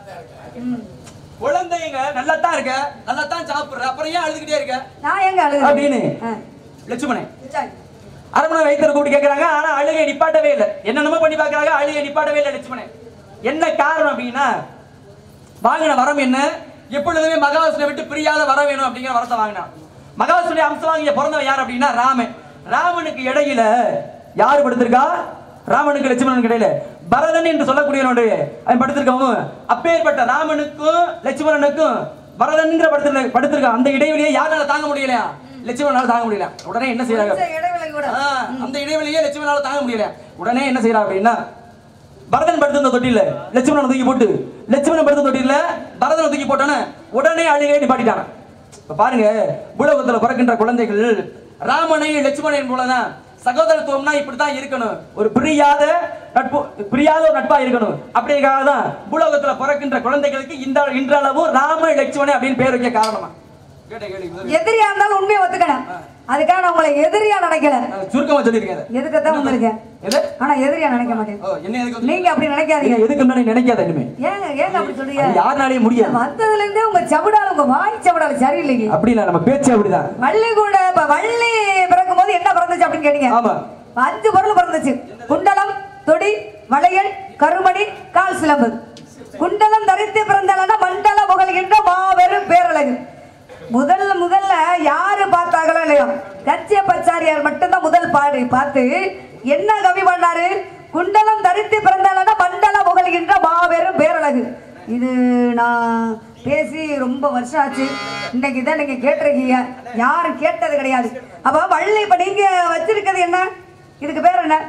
குழந்தைங்க நல்லா தான் இருக்க நல்லா தான் சாப்பிடுற அப்புறம் ஏன் அழுதுகிட்டே இருக்க நான் எங்க அழுகுறேன் அப்படின்னு ஆ, லட்சுமணன் சரி அரண்மனை வைத்தியரை கூப்பிட்டு கேக்குறாங்க ஆனா அழுகை நிப்பாட்டவே இல்லை என்னென்னமோ பண்ணி பார்க்கறாங்க அழுகை நிப்பாட்டவே இல்லை லட்சுமணன் என்ன காரணம் அப்படின்னா வாங்கின வரம் என்ன எப்பொழுதுமே மகாவிஷ்ணுவை விட்டு பிரியாத வர வேணும் அப்படிங்கிற வரத்தை வாங்கினான் மகாவிஷ்ணுடைய அம்சம் வாங்கிய பிறந்தவன் யார் அப்படின்னா ராமன் ராமனுக்கு இடையில யாரு படுத்திருக்கா ராமனுக்கு லட்சுமணனுக்கு இடையில பரதன் என்று சொல்லக்கூடியவனுடைய அவன் படுத்திருக்கவன் அப்பேற்பட்ட ராமனுக்கும் லட்சுமணனுக்கும் பரதன்ங்கிற படுத்திருக்க படுத்திருக்கான் அந்த இடைவெளியை யாரால தாங்க முடியலையா லட்சுமணனால தாங்க முடியல உடனே என்ன செய்யறாங்க கொஞ்சம் இடைவேளை கூட ஆ, அந்த இடைவெளியே லட்சுமணால தாங்க முடியல உடனே என்ன செய்யறா அப்படின்னா பரதன் படுத்திருந்த தொட்டில லட்சுமணன் தூக்கி போட்டு லட்சுமணன் படுத்த தொட்டில பரதனை தூக்கி போட்டானே உடனே அழுகை நிப்பாட்டிட்டான இப்ப பாருங்க பூலோகத்துல பிறக்கின்ற குழந்தைகள் ராமனை லட்சுமணன் போலதான் சகோதரத்துவம்னா இப்படித்தான் இருக்கணும் ஒரு பிரியாத நட்பு பிரியாத ஒரு நட்பா இருக்கணும் அப்படிங்கிறதுக்காக தான் பூலோகத்துல பிறக்கின்ற குழந்தைகளுக்கு இந்த இன்றளவும் ராம லட்சுமணன் அப்படின்னு பேர் வைக்க காரணமா கேட்ட கேள்வி எதிரியா இருந்தாலும் உண்மையை ஒத்துக்கணும் அதுக்காக நான் உங்களை எதிரியா நினைக்கல நான் சுருக்கமா சொல்லியிருக்கேன் அதை. எதுக்கத்தான் வந்திருக்கேன் எது ஆனா எதிரியா நினைக்க மாட்டேன் ஓ, என்ன எதுக்கு வந்து- நீங்க அப்படி நினைக்காதீங்க நீங்க எதுக்கு முன்னாடி நினைக்காத இனிமே ஏங்க ஏங்க அப்படி சொல்றீங்க அது யாருனாலையும் முடியாது வந்ததுல இருந்தே உங்க சவடால உங்க வாய் சவடால சரியில்லைங்க அப்படி இல்ல நம்ம பேச்சு அப்படிதான் வள்ளி கூட இப்ப வள்ளி பிறக்கும் போது என்ன பிறந்துச்சு அப்படின்னு கேட்டீங்க ஆமா அஞ்சு பொருள் பிறந்துச்சு குண்டலம் தொடி வளையல் கருமணி கால் சிலம்பு குண்டலம் தரித்து பிறந்தாலன்னா மண்டல புகழ்கின்ற மாபெரும் பேரழகு முதல்ல முதல்ல யாரு பார்த்தாங்களோ இல்லையோ கச்சிய பச்சாரியார் மட்டும்தான் முதல் பாடி பார்த்து என்ன கவி பண்ணாரு குண்டலம் தரித்து பிறந்தாலன்னா மண்டல புகழ்கின்ற மாபெரும் பேரழகு இது நான் பேசி ரொம்ப வருஷம் ஆச்சு இன்னைக்கு தான் நீங்க கேட்டிருக்கீங்க யாரும் கேட்டது கிடையாது அப்ப வள்ளி இப்ப நீங்க வச்சிருக்கிறது என்ன இதுக்கு பேர் என்ன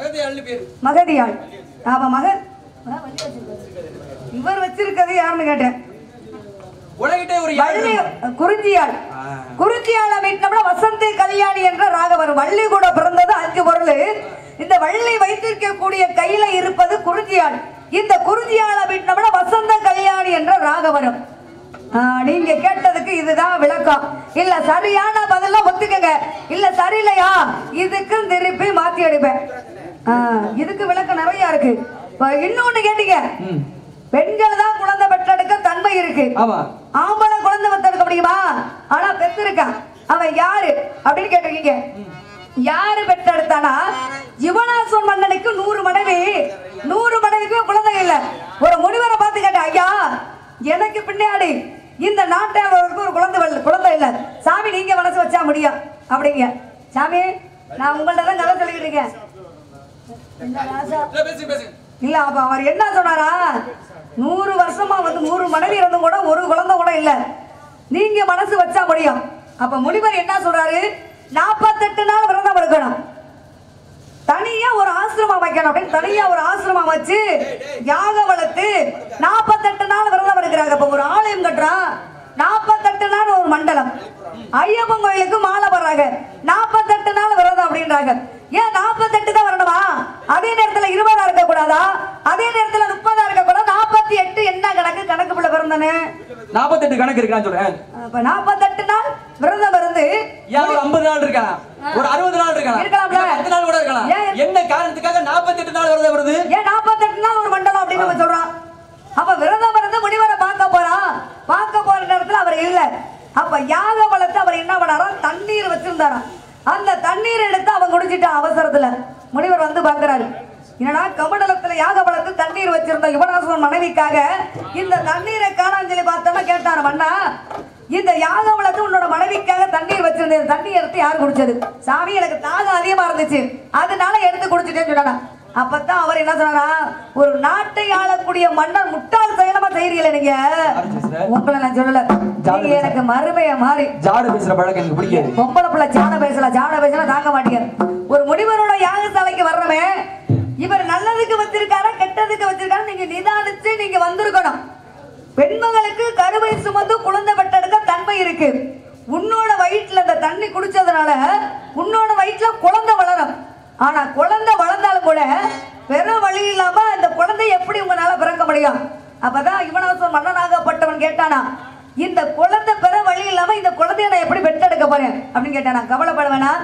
மகதியாள் ஆமா மக ஆ, வள்ளி வச்சிருக்காரு. இவர் வச்சிருக்கிறது யாருன்னு கேட்டேன் உலகிட்டே ஒரு வள்ளி குறிஞ்சியாள் குறிஞ்சியாள வீட்டினோட வசந்தி கல்யாணி என்ற ராகவர் வள்ளி கூட பிறந்தது அஞ்சு பொருள் இந்த வள்ளி வைத்திருக்கக்கூடிய கையில இருப்பது குறிஞ்சியாள் இந்த குறிஞ்சியாள வீட்டினோட வசந்த கல்யாணி என்ற ராகவரம் ஆ, நீங்க கேட்டதுக்கு இதுதான் விளக்கம் இல்ல சரியான பதில ஒத்துக்கங்க இல்ல சரியில்லையா இதுக்கும் திருப்பி மாத்தி அடிப்பேன் ஆ, இதுக்கு விளக்கம் நிறைய இருக்கு இப்ப இன்னொன்னு கேட்டீங்க ம். பெண்கள் தான் குழந்தை பெற்றெடுக்க தன்மை இருக்கு ஆமா ஆம்பளை குழந்தை பெத்தெடுக்க முடியுமா ஆனா பெத்திருக்கான் அவன் யாரு அப்படின்னு கேட்டிருக்கீங்க யாரு பெற்றெடுத்தானா யுவனாசோன் மன்னனுக்கு நூறு மனைவி நூறு மனைவிக்கும் குழந்தை இல்ல ஒரு முனிவரை பார்த்து கேட்டேன் ஐயா எனக்கு பின்னாடி இந்த நாட்டாளருக்கு ஒரு குழந்தை இல்ல குழந்தை இல்ல சாமி நீங்க மனசு வச்சா முடியும் அப்படிங்க சாமி நான் உங்கள்ட்ட தான் கதை சொல்லிக்கிட்டு இருக்கேன் என்ன ராசா பேசி பேசி இல்ல அப்ப அவர் என்ன சொன்னாரா நூறு வருஷமா வந்து நூறு மனைவி இருந்தும் கூட ஒரு குழந்தை கூட இல்ல நீங்க மனசு வச்சா முடியும் அப்ப முனிவர் என்ன சொல்றாரு நாற்பத்தெட்டு நாள் விரதம் இருக்கணும் தனியா ஒரு ஆசிரமம் வைக்கணும் அப்படின்னு தனியா ஒரு ஆசிரமம் வச்சு யாகம் வளர்த்து நாற்பத்தெட்டு நாள் விரதம் இருக்கிறாங்க இப்ப ஒரு ஆலயம் கட்டுறான் நாற்பத்தெட்டு நாள் ஒரு மண்டலம் ஐயப்பன் கோயிலுக்கு மாலை போடுறாங்க நாற்பத்தெட்டு நாள் விரதம் அப்படின்றாங்க ஏன் நாற்பத்தெட்டு தான் வரணுமா அதே நேரத்துல இருபதா இருக்க கூடாதா அதே நேரத்துல முப்பதா இருக்க கூடாது நாற்பத்தி எட்டு என்ன கணக்கு கணக்கு பிள்ளை பிறந்தனே நாற்பத்தெட்டு கணக்கு இருக்கான்னு சொல்றேன் அப்ப நாற்பத்தெட்டு நாள் விரதம் இருந்து ஏன் ஒரு ஐம்பது நாள் இருக்கலாம் ஒரு அறுபது நாள் இருக்கலாம் இருக்கலாம்ல? இல்ல பத்து நாள் கூட இருக்கலாம் ஏன்? என்ன காரணத்துக்காக நாற்பத்தெட்டு நாள் வருது வருது ஏன் நாற்பத்தெட்டு நாள் ஒரு மண்டலம் அப்படின்னு நம்ம சொல்றோம் அப்ப விரதம் இருந்து முனிவரை பார்க்க போறான் பார்க்க போற நேரத்துல அவர் இல்ல அப்ப யாக வளர்த்து அவர் என்ன பண்ணாராம் தண்ணீர் வச்சிருந்தாராம் அந்த தண்ணீர் எடுத்து அவன் குடிச்சிட்டான் அவசரத்துல முனிவர் வந்து பாக்குறாரு என்னடா கமண்டலத்துல யாக வளர்த்து தண்ணீர் வச்சிருந்த யுவனாசுரன் மனைவிக்காக இந்த தண்ணீரை காணான்னு சொல்லி பார்த்தோன்னா கேட்டாரு மன்னா இந்த யாக வளர்த்து உன்னோட மனைவிக்காக தண்ணீர் வச்சிருந்தது தண்ணி எடுத்து யார் குடிச்சது சாமி எனக்கு தாகம் அதிகமா இருந்துச்சு அதனால எடுத்து குடிச்சிட்டேன்னு சொன்னானா அப்பதான் அவர் என்ன சொன்னாரா ஒரு நாட்டை ஆளக்கூடிய மன்னர் முட்டாள் செயலமா செய்றீங்களே நீங்க sister. உங்களை நான் சொல்லல நீங்க எனக்கு மறுமைய மாறி ஜாடு பேசுற பழக்கம் எனக்கு பிடிக்காது பொம்பளை பிள்ளை ஜாட பேசலாம் ஜாட பேசலாம் தாங்க மாட்டீங்க ஒரு முனிவரோட யாகசாலைக்கு வர்றவன் இவர் நல்லதுக்கு வச்சிருக்காரா கெட்டதுக்கு வச்சிருக்காரா நீங்க நிதானிச்சு நீங்க வந்திருக்கணும் பெண்மகளுக்கு கருவை சுமந்து குழந்தை பெற்றெடுக்க தன்மை இருக்கு உன்னோட வயிற்றுல இந்த தண்ணி குடிச்சதுனால உன்னோட வயிற்றுல குழந்தை வளரும் ஆனா குழந்தை வளர்ந்தாலும் கூட வேற வழி இல்லாம இந்த குழந்தை எப்படி உங்களால பிறக்க முடியும் அப்பதான் இவனாசன் மன்னனாகப்பட்டவன் கேட்டானா இந்த குழந்தை பெற வழி இல்லாம இந்த குழந்தைய நான் எப்படி பெற்றெடுக்க போறேன் அப்படின்னு கேட்டானா கவலைப்பட வேணாம்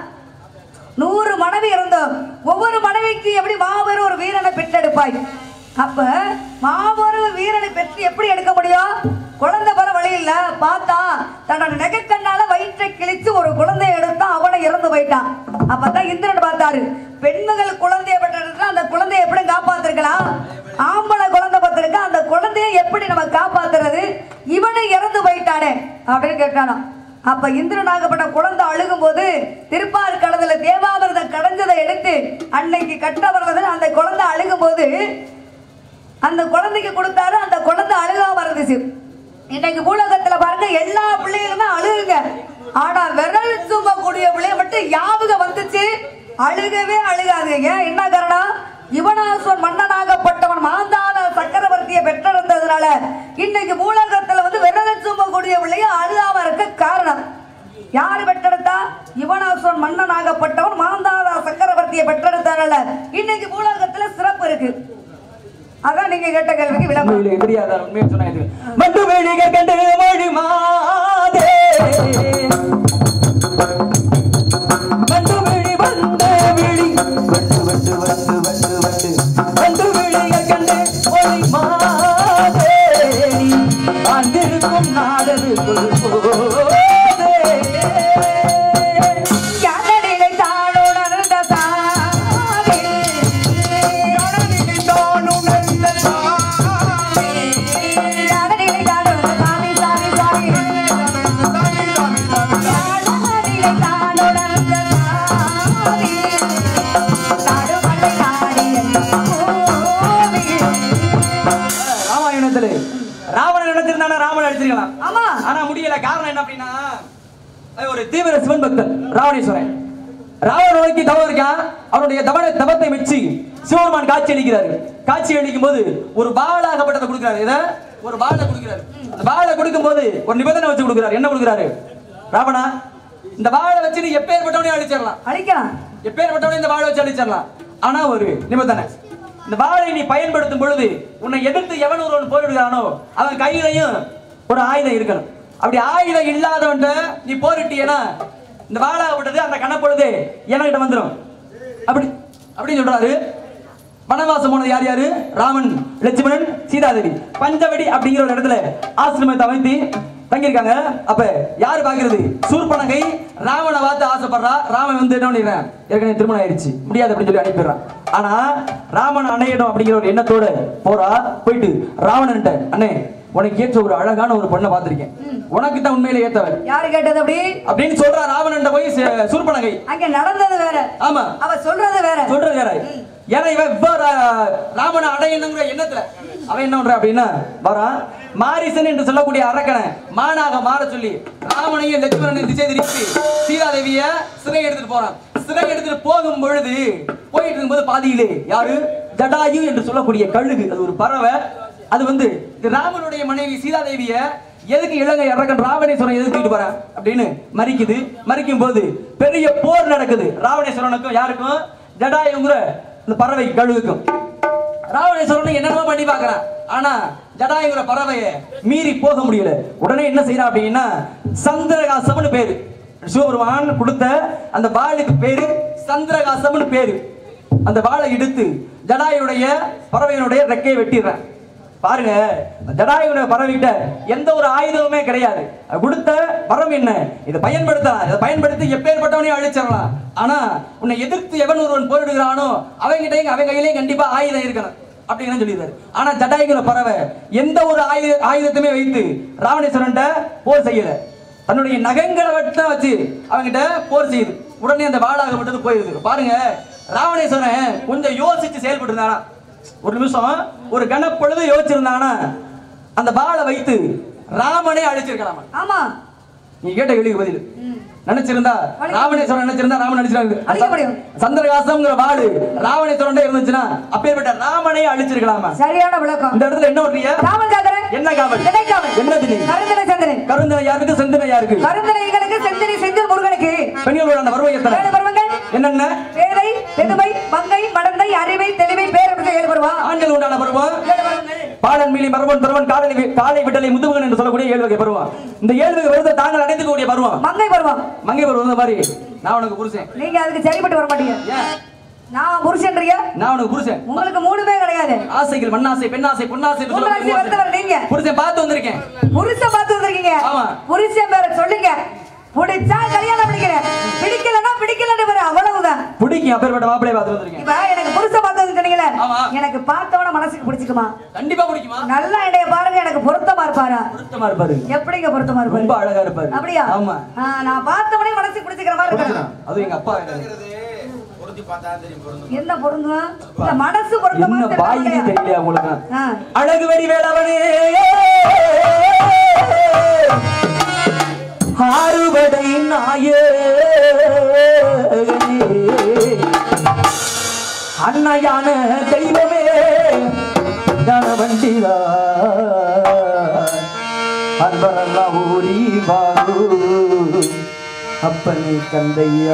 நூறு மனைவி இருந்தோம் ஒவ்வொரு மனைவிக்கு எப்படி மாபெரும் ஒரு வீரனை பெற்றெடுப்பாய் அப்ப மாபெரும் வீரனை பெற்று எப்படி எடுக்க முடியும் குழந்தை பெற வழி இல்ல பார்த்தா தன்னோட நெகக்கண்ணால வயிற்றை கிழிச்சு ஒரு குழந்தைய எடுத்தா அவனை இறந்து போயிட்டான் அப்பதான் இந்திரன் பார்த்தாரு பெண்மகள் குழந்தைய பெற்றெடுத்தா அந்த குழந்தைய எப்படி காப்பாத்திருக்கலாம் ஆம்பளை குழந்தை பார்த்திருக்கா அந்த குழந்தைய எப்படி நம்ம காப்பாத்துறது இவனு இறந்து போயிட்டானே அப்படின்னு கேட்டானா அப்ப இந்திரனாகப்பட்ட குழந்தை அழுகும் போது திருப்பார் கடவுள தேவாமிரதம் கடைஞ்சதை எடுத்து அன்னைக்கு கட்டவரதன் அந்த குழந்தை அழுகும் போது அந்த குழந்தைக்கு கொடுத்தாரு அந்த குழந்தை அழுகாம இருந்துச்சு இன்னைக்கு பூலகத்துல பாருங்க எல்லா பிள்ளைகளுமே அழுகுங்க ஆனா விரல் சுமக்கூடிய பிள்ளைய மட்டும் ஞாபகம் வந்துச்சு அழுகவே அழுகாது ஏன் என்ன காரணம் யுவனாசுவன் மன்னனாகப்பட்டவன் மாந்தான சக்கரவர்த்தியை பெற்றிருந்ததுனால இன்னைக்கு பூலகத்துல வந்து விரல் சுமக்கூடிய பிள்ளைய அழுகாம இருக்க காரணம் யாரு பெற்றெடுத்தா யுவனாசுவன் மன்னனாகப்பட்டவன் மாந்தான சக்கரவர்த்தியை பெற்றெடுத்ததுனால இன்னைக்கு பூலகத்துல சிறப்பு இருக்கு அதான் நீங்க கேட்ட கேள்விக்கு விளம்பரம் உண்மையிலே தெரியாத உண்மையை சொன்னா இது மட்டு வேடிக்கை கண்டு மொழி மாதே மண்டு விழி வந்த விழி வண்டு வண்டு வண்டு வண்டு வண்டு மண்டு விழிகள் கண்டு மொழி மாதே நீ ஆண்டிருக்கும் நாடது போதே யாதனிலை தானுணர்ந்த சாமி. யாதனிலை தானுணர்ந்த சாமி, சாமி, சாமி. யாதனிலை தானுணர்ந்த சாமி. தாடுமலை தாடிய பூமி. ராமாயணத்துல ராவணன் நினைச்சிருந்தானா ராமன் அடிச்சிருக்கலாம் ஆமா ஆனா முடியல காரணம் என்ன அப்படின்னா அவன் ஒரு தீவிர சிவன் பக்தன் ராவணேஸ்வரன் ராவண நோக்கி தவம் இருக்கான் அவனுடைய தவன தவத்தை மெச்சி சிவபெருமான் காட்சி அளிக்கிறாரு காட்சி அளிக்கும் போது ஒரு பாலாகப்பட்டதை கொடுக்கிறாரு இத ஒரு பாலை கொடுக்கிறாரு அந்த பாலை கொடுக்கும் போது ஒரு நிபந்தனை வச்சு கொடுக்கிறாரு என்ன கொடுக்கிறாரு ராவணா இந்த வாழை வச்சு நீ எப்பேற்பட்டவனையும் அழிச்சிடலாம் அழிக்கலாம் எப்பேற்பட்டவனை இந்த வாழை வச்சு அழிச்சிடலாம் ஆனா ஒரு நிபந்தனை இந்த வாளை நீ பயன்படுத்தும் பொழுது உன்னை எதிர்த்து எவன் ஒருவன் போரிடுகிறானோ அவன் கையிலையும் ஒரு ஆயுதம் இருக்கணும் அப்படி ஆயுதம் இல்லாதவன்ட்ட நீ போரிட்டீனா இந்த வாழாகப்பட்டது அந்த கணப்பொழுது என்கிட்ட வந்துடும் அப்படி அப்படின்னு சொல்றாரு வனவாசம் போனது யார் யாரு ராமன் லட்சுமணன் சீதாதேவி பஞ்சவடி அப்படிங்கிற ஒரு இடத்துல ஆசிரமத்தை அமைத்து தங்கியிருக்காங்க அப்ப யாரு பாக்குறது சூர்பனகை ராவண பார்த்து ஆசைப்படுறா ராமன் வந்து என்ன பண்ணிடுறேன் ஏற்கனவே திருமணம் ஆயிடுச்சு முடியாது அப்படின்னு சொல்லி அனுப்பிடுறான் ஆனா ராமன் அணையணும் அப்படிங்கிற ஒரு எண்ணத்தோட போறா போயிட்டு ராவணன்ட்ட அண்ணே உனக்கு ஏற்ற ஒரு அழகான ஒரு பொண்ணை பார்த்திருக்கேன் உனக்கு தான் உண்மையில ஏத்தவன் யாரு கேட்டது அப்படி அப்படின்னு சொல்றா ராவணன்ட்ட போய் சே- சூர்பனகை அங்க நடந்தது வேற ஆமா அவ சொல்றது வேற சொல்றது வேற ஏன்னா இவன் இப்ப ரா- ராமனை அடையணுங்கிற எண்ணத்துல அவன் என்ன பண்றான் அப்படின்னா வரான் மாரிசன் என்று சொல்லக்கூடிய அரக்கனை மானாக மாற சொல்லி ராமனையும் லட்சுமணனையும் திசை திருப்பி சீதாதேவிய சிறை எடுத்துட்டு போறான் சிறை எடுத்துட்டு போகும் பொழுது போயிட்டு இருக்கும்போது பாதியிலே யாரு ஜடாயு என்று சொல்லக்கூடிய கழுகு அது ஒரு பறவை அது வந்து இது ராமனுடைய மனைவி சீதாதேவிய எதுக்கு இலங்கை அரக்கன் ராவணேஸ்வரன் எதுக்கு தூக்கிட்டு போறான் அப்படின்னு மறிக்குது மறிக்கும் போது பெரிய போர் நடக்குது ராவணேஸ்வரனுக்கும் யாருக்கும் ஜடாயுங்கிற இந்த பறவை கழுகுக்கும் ராவணேஸ்வரன் என்னென்னமோ பண்ணி பார்க்கறான் ஆனா ஜடாயுங்கிற பறவையை மீறி போக முடியல உடனே என்ன செய்யறான் அப்படின்னா சந்திரகாசம்னு பேரு சிவபெருமான் கொடுத்த அந்த வாளுக்கு பேரு சந்திரகாசம்னு பேரு அந்த வாளை எடுத்து ஜடாயுடைய பறவையினுடைய ரெக்கையை வெட்டிடுறேன் பாருங்க ஜடாயுடைய பறவைகிட்ட எந்த ஒரு ஆயுதமுமே கிடையாது அது கொடுத்த வரம் என்ன இதை பயன்படுத்தலாம் இதை பயன்படுத்தி எப்பேற்பட்டவனையும் அழிச்சிடலாம் ஆனா உன்னை எதிர்த்து எவன் ஒருவன் போரிடுகிறானோ அவங்கிட்டையும் அவன் கையிலையும் கண்டிப்பா ஆயுதம் இருக்கணும் அப்படின்னு சொல்லிடுறாரு ஆனா ஜடாயுங்கிற பறவை எந்த ஒரு ஆயுத ஆயுதத்தையுமே வைத்து ராவணேஸ்வரன்ட்ட போர் செய்யல தன்னுடைய நகங்களை மட்டும் வச்சு அவங்கிட்ட போர் செய்யுது உடனே அந்த வாளாகப்பட்டது போயிருது பாருங்க ராவணேஸ்வரன் கொஞ்சம் யோசிச்சு செயல்பட்டு இருந்தானா ஒரு நிமிஷம் ஒரு கணப்பொழுது யோசிச்சிருந்தானா அந்த வாளை வைத்து ராமனே அழிச்சிருக்கலாமா ஆமா நீ கேட்ட கேள்விக்கு பதில் நினைச்சிருந்தா ராவணேஸ்வரன் நினைச்சிருந்தா ராமன் அழிக்க முடியும். நினைச்சிருக்காங்க சந்திரகாசம்ங்கிற வாளு ராவணேஸ்வரன் இருந்துச்சுன்னா அப்பேற்பட்ட ராமனே அழிச்சிருக்கலாமா சரியான விளக்கம் இந்த இடத்துல என்ன பண்றீங்க காவல் காக்கிறேன் என்ன காவல் திணை காவல் என்ன திணை கருந்தனை சந்திரன் கருந்தனை யாருக்கு செந்தனை யாருக்கு கருந்தனைகளுக்கு செந்தினி செந்தில் முருகனுக்கு பெண்களோட அந்த பருவம் எத்தனை ஏழு பருவங்கள் என்னென்ன பேதை பெருமை மங்கை மடந்தை அறிவை தெளிவை பேரப்பிடிச்ச ஏழு பருவம் ஆண்கள் உண்டான பருவம் ஏழு பருவங்கள் பாலன் மீலி பருவன் பருவன் காலை வி- காலை விட்டலை முதுமகன் என்று சொல்லக்கூடிய ஏழு வகை பருவம் இந்த ஏழு வகை பருவத்தை தாங்கள் அடைந்துக்கூடிய பருவம் மங்கை பருவம் மங்கை பருவம் இந்த மாதிரி நான் உனக்கு புருஷன் நீங்க அதுக்கு சரிப்பட்டு வர மாட்டீங்க ஏன் நான் புருஷன்றீங்க நான் உனக்கு புருஷன் உங்களுக்கு மூணுமே கிடையாது ஆசைகள் மண்ணாசை பெண்ணாசை பொன்னாசை என்று மூன்றாசி சொல்லக்கூடிய வருத்தவர் நீங்க புருஷன் பார்த்து வந்திருக்கேன் புருஷன் பார்த்து வந்திருக்கீங்க ஆமா. புருஷன் பேர சொல்லுங்க பிடிச்சா கல்யாணம் பண்ணிக்கிறேன் பிடிக்கலன்னா பிடிக்கலன்னு பாரு அவ்வளவுதான் பிடிக்கும் அப்பேற்பட்ட மாப்பிளைய பார்த்து வந்திருக்கேன் இப்ப எனக்கு புருஷன் பார்த்து வந்து சொன்னீங்களே இருக்கீங்களே ஆமா. எனக்கு பார்த்தவன மனசுக்கு பிடிச்சிக்குமா கண்டிப்பா பிடிக்குமா நல்லா என்னைய பாருங்க எனக்கு பொருத்தமா இருப்பாரா பொருத்தமா இருப்பாரு எப்படிங்க பொருத்தமா ரொம்ப இருப்பாரு அழகா இருப்பாரு அப்படியா ஆமா ஆ, நான் பார்த்தவனே மனசுக்கு பிடிச்சிக்கிற மாதிரி இருக்கணும் அதுவும் எங்க அப்பா வேண்டாம். பொருத்தி பார்த்தா தெரியும் பொருந்தும் என்ன பொருந்தும் இந்த மனசு பொருத்தமா என்ன பாயினே தெரியல உங்களுக்கு ஆ. அழகு வடி வேளவனே ஆறுபடை நாயகனே அன்னையான தெய்வமே கணவண்டிதா அன்பரெல்லாம் ஊரி வாழு அப்பனே கந்தையா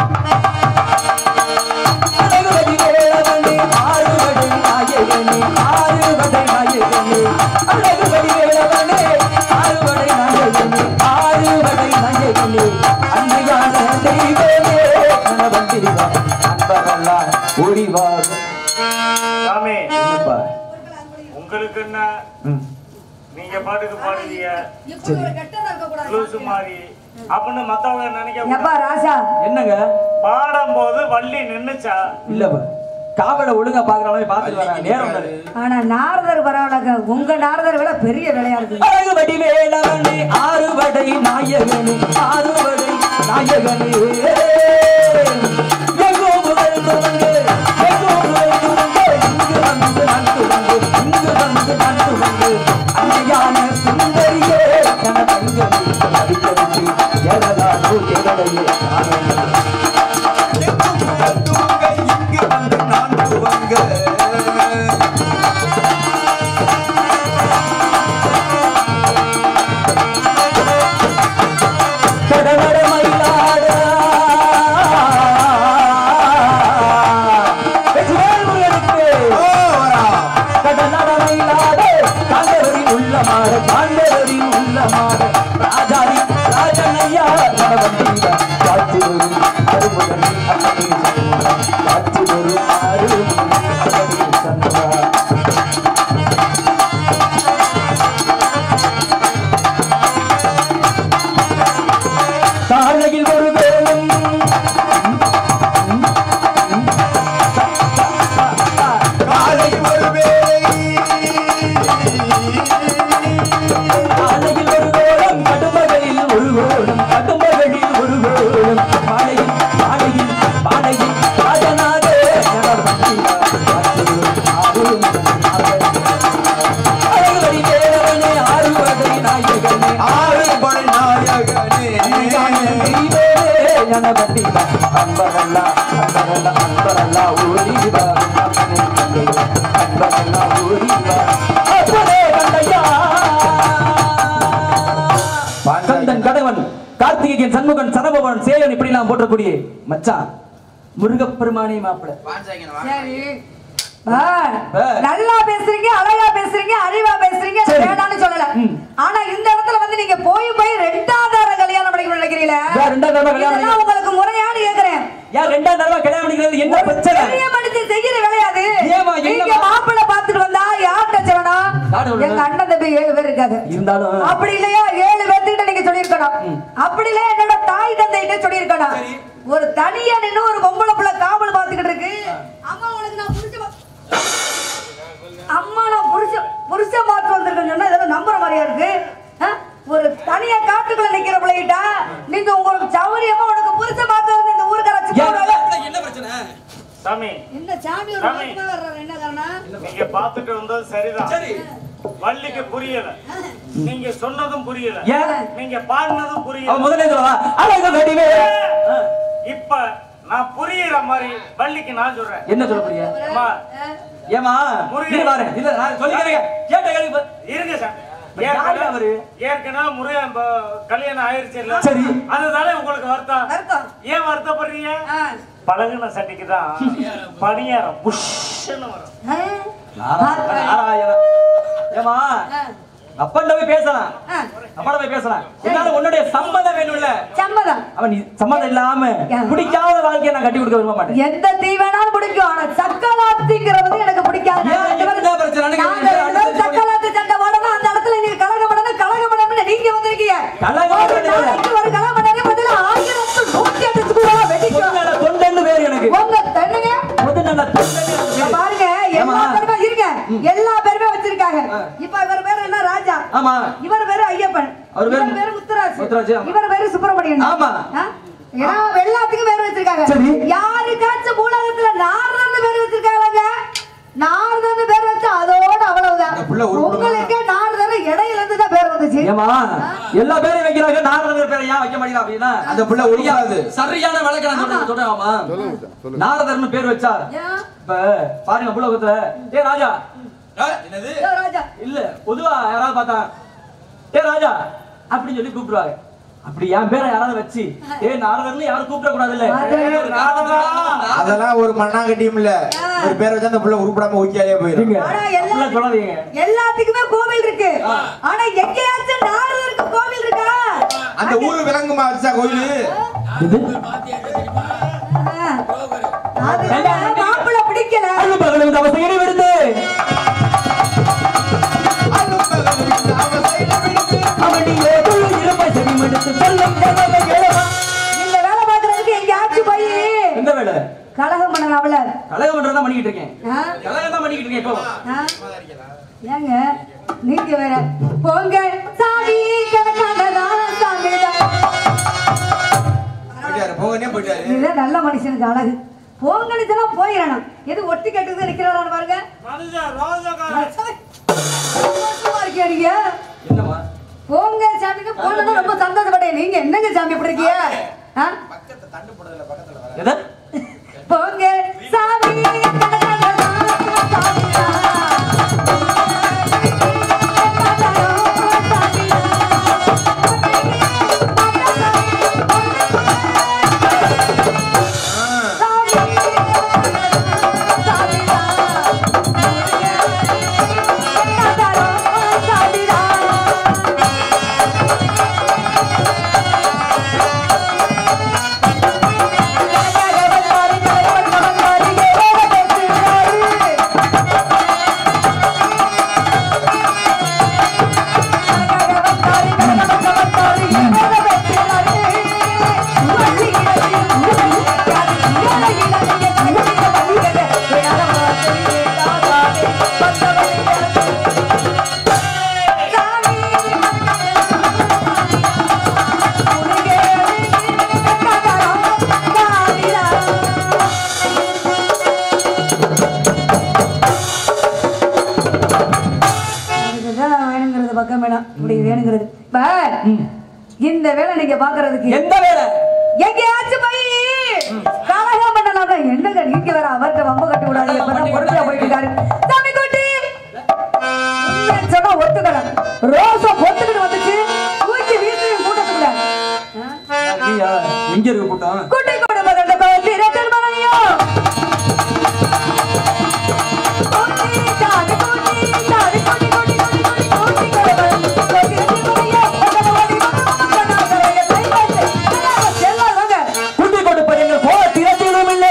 அழகுவடி வேளவனே, ஆறுவடை நாயகனே, ஆறுவடை நாயகனே. அழகுவடி வேளவனே, ஆறுவடை நாயகனே, ஆறுவடை நாயகனே. அன்னையான தெய்வமே, கணவந்திரிவா, அன்பரெல்லாம் ஓடிவா. சாமி என்னப்பா? உங்களுக்கு என்ன ம், நீங்க பாட்டுக்கு பாடுவீங்க இப்படி ஒரு கெட்டதா இருக்கக்கூடாது. லூசு மாதிரி அப்படின்னு மத்தவங்க நினைக்க எப்பா ராசா என்னங்க பாடும்போது வள்ளி நின்னுச்சா இல்லப்பா காவலை ஒழுங்கா பாக்குறாலும் பாத்துட்டு வரேன் நேரம் இல்லை. ஆனா நாரதர் பரவாயில்ல உங்க நாரதர் விட பெரிய விலையா இருக்கு அழகுவடி வேளவனே ஆறுவடை நாயகனே ஆறுவடை நாயகனே எங்கோ முதல் துவங்கு எங்கோ முதல் துவங்கு இங்கு வந்து நான் துவங்கு இங்கு வந்து நான் துவங்கு அன்னையான சுந்தரியே என தங்கமே அடிக்கடிக்கு எழலாது எழலையே ஆனந்தம் துவங்க இங்கு வந்து நான் துவங்க கடலட மயிலாட வெற்றிவேல் முருகனுக்கு ஓவரா கடலட மயிலாட காந்தவரின் உள்ளமாட காந்தவரின் உள்ளமாட ராஜாதி ராஜனையா நடவந்தீங்க காட்சி வரும் அருமுகன் அத்தனை சண்முகா காட்சி வரும் அருமுகன் அத்தனை சண்முகா காலையில் ஒரு வேளம் காலை ஒரு வேளை காலையில் ஒரு கோலம் கடுமகளில் ஒரு கோலம் கடுமகளில் ஒரு கோலம் பாடையில் பாடையில் பாடையில் ராஜனாக அழகுவடி வேலவனே ஆறுவடை நாயகனே ஆறு படை நாயகனே அன்பரல்லா அன்பரல்லா அன்பரல்லா ஊரிவா அப்பனே தந்தையா அன்பரல்லா ஊரிவா அப்பனே தந்தையா கந்தன் கடவன் கார்த்திகேயன் சண்முகன் சரபவன் சேயன் இப்படி எல்லாம் போற்றக்கூடிய மச்சான் முருகப்பெருமானே மாப்பிள சரி ஆ, ஆ. நல்லா பேசுறீங்க அழகா பேசுறீங்க அறிவா பேசுறீங்க அது சரி. வேணாம்னு சொல்லல ம். ஆனா இந்த இடத்துல வந்து நீங்க போய் போய் ரெண்டாவது தடவை கல்யாணம் பண்ணிக்க நினைக்கிறீங்களே ஏன் ரெண்டாவது தடவை கல்யாணம் இதெல்லாம் உங்களுக்கு முறையானு கேக்குறேன் ஏன் ரெண்டாம் தடவை கல்யாணம் பண்ணிக்கிறது என்ன பிரச்சனை பெரிய மனுஷன் செய்யற வேலையாது ஏம்மா, என்னம்மா? நீங்க மாப்பிள்ளை பாத்துட்டு வந்தா யார்கிட்ட சொல்லணும் யார்ட்ட சொல்லணும்? எங்க அண்ணன் தம்பி ஏழு பேர் இருக்காது இருந்தாலும் அப்படி இல்லையா ஏழு பேர்த்துக்கிட்ட நீங்க சொல்லியிருக்கணும் அப்படி இல்லையா என்னோட தாய் தந்தைகிட்ட சொல்லியிருக்கணும் ஒரு தனியா நின்னு ஒரு பொம்பளை புள்ள காவல் பாத்துக்கிட்டு இருக்கு அம்மா உனக்கு நான் புடிச்ச மா- அம்மா நான் புருஷ புருஷ மாத்து வந்திருக்கேன்னு சொன்னா இதெல்லாம் நம்புற மாதிரியா இருக்கு ஆ? ஒரு தனியா காட்டுக்குள்ள நிக்கிற பிள்ளைகிட்ட நீங்க உங்களுக்கு சௌரியமா உனக்கு புருஷ மாத்து வந்து இந்த ஊருக்கார ஏன் என்ன பிரச்சனை சாமி இந்த சாமி ஒரு சாமி. மாசமா வர்றாரு என்ன காரணம் நீங்க பாத்துட்டு வந்தது சரிதான் சரி வள்ளிக்கு புரியல நீங்க சொன்னதும் புரியல ஏன் நீங்க பாடினதும் அவன் புரியல முதல்ல சொல்லவா அழகு வடிவே இப்ப நான் புரியுற மாதிரி வள்ளிக்கு நான் சொல்றேன் என்ன சொல்ல போறிய அம்மா ஏமா முருகன். இரு பாரு இல்ல நான் சொல்லிக்கிறேன் கேட்ட கேள்வி பாரு. இருங்க சார் யாரு அவரு? ஏற்கனவே முருகன் இப்ப கல்யாணம் ஆயிருச்சு இல்ல சரி. அதுதானே உங்களுக்கு வருத்தம் வருத்தம். ஏன் வருத்தப்படுறீங்க ஆ. பழகுன சட்டிக்கு தான் பணியாரம் புஷ்ன்னு வரும் ஆ? நாரா- நாராயணா. ஏமா ஆ. அப்பன்ட போய் பேசலாம் ஆ. அப்பட போய் பேசலாம் இருந்தாலும் உன்னுடைய சம்மதம் வேணும்ல சம்மதம் அவன் நீ சம்மதம் இல்லாம ஏன்? பிடிக்காத வாழ்க்கையை நான் கட்டி கொடுக்க விரும்ப மாட்டேன் எந்த தீ வேணாலும் பிடிக்கும் ஆனா சக்கலாத்திங்கிறது எனக்கு பிடிக்காது ஏன்? நாங்க ரெண்டு என்ன பேரும் பிரச்சனை? அன்னைக்கு நாங்க ரெண்டு பேரும் அடிச்சு சக்கலாத்து சண்டை போடணும் அந்த இடத்துல நீங்க கலகம் பண்ணணும் கலகம் பண்ணணும் நீங்க வந்திருக்கீங்க கலகம் ஒரு பண்ணணும். நாளைக்கு ஒரு கலகம் பண்ணி பதிலா ஆயிரம் நூத்தி எட்டு கூட வெடிக்கும் பொதுநல தொண்டன்னு பேரு எனக்கு உங்க தண்ணிங்க பொதுநல தொண்டன்னு எனக்கு இங்க பேரு. பாருங்க ஆமா இவர் பேரு ஐயப்பன் அவர் பேரு இவர் பேரு முத்துராஜ் முத்துராஜ், ஆமா. இவர் பேரு சுப்பிரமணியன் ஆமா. ஆ? ஏன்னா எல்லாத்துக்கும் பேர் வச்சிருக்காங்க சரி. யாருக்காச்சும் பூலகத்துல நாரதன் பேர் வச்சிருக்காங்க நாரதன் பேர் வச்சா அதோட அவ்வளவுதான் அந்த புள்ள உருப்படுமா? உங்களுக்கே நாரதன் இடையில இருந்து தான் பேர் வந்துச்சு ஏமா எல்லா பேரையும் வைக்கிறாங்க நாரதர் பேரை ஏன் வைக்க மாட்டேங்கிறா அப்படின்னா அந்த புள்ள உருப்படாது. சரியான விளக்கம் நான் சொல்றேன் சொல்றேன் ஆமா நாரதர்னு பேர் வச்சா ஏன்? இப்ப பாருங்க புலகத்துல ஏ ராஜா என்னது ஏ ராஜா இல்ல பொதுவா யாராவது பார்த்தா ஏ ராஜா அப்படின்னு சொல்லி கூப்பிடுவாங்க அப்படி என் பேரை யாராவது வச்சு ஏ நாரதர்னு யாரும் கூப்பிட கூடாது இல்ல அது- அதெல்லாம் ஒரு மண்ணாங்கட்டியும் இல்ல ஒரு பேர் வச்சா அந்த புள்ள உருப்படாம ஊக்கியாலே போயிரும் ஆனா எல்லா- அப்படிலாம் சொல்லாதீங்க எல்லாத்துக்குமே கோவில் இருக்கு ஆனா எங்கேயாச்சும் நாரதருக்கு கோவில் இருக்கா அந்த ஊரு விளங்குமா வச்சா கோயிலு இது அது மாப்பிள்ள பிடிக்கல அண்ணு பகலும் தவசையை விடுத்து அவனியே துள்ளு இருப்பை செவிமடுத்து செல்லும் ஜனமே கேளவா. இந்த வேலை பாக்குறதுக்கு எங்கேயாச்சும் போய் எந்த வேலை கலகம் பண்ணலாம்ல கலகம் பண்றதா பண்ணிக்கிட்டு இருக்கேன் ஆ? கலகம் தான் பண்ணிக்கிட்டு இருக்கேன் இப்போ ஆ? ஏங்க நீங்க வேற போங்க சாமி கணக்கானதான் சாமி போயிட்டாரு போங்கன்னே போயிட்டாரு இதுதான் நல்ல மனுஷனுக்கு அழகு போங்கன்னு போயிடணும் எது ஒட்டி கட்டுறது நிக்கிறாரான்னு பாருங்க மனுஷன் ரோஜக்காரன் சந்தோஷமா இருக்கியா நீங்க என்னம்மா போங்க சாமிக்கு போனா ரொம்ப சந்தோஷப்பட்டேன் நீங்க என்னங்க சாமி இப்படி இருக்கீங்க ஆ? எதை போங்க சாமி கணக்கானதான் சாமியா. இதுதான் வேணுங்கிறது பக்கம் வேணும் இப்படி வேணுங்கிறது இப்ப இந்த வேலை நீங்க பாக்குறதுக்கு எந்த வேலை எங்கேயாச்சும் போய் கலகம் பண்ணலாம் என்னங்க நீங்க வேற அவர்கிட்ட வம்ப கட்டி விடாது இப்பதான் பொறுமையா போயிட்டு இருக்காரு சாமி குட்டி உண்மையை சொன்னா ஒத்துக்கலாம் ரோசா பொத்துக்கிட்டு வந்துச்சு தூக்கி வீட்டு கூட்டத்துக்குள்ள நீயா எங்க இருக்கு கூட்டம் குட்டி கூட பதண்ட கோத்திர திருமலையோ குட்டி சாடி குட்டி சாடி குட்டி குட்டி குட்டி குட்டி குட்டி கூட பதண்ட கோத்திர திருமலையோ பதண்ட ஓடி பதண்ட கரைய கைவாச்சு எல்லாரும் வாங்க குட்டி கொடுப்பது எங்கள் போ திரட்டிடும் இல்லை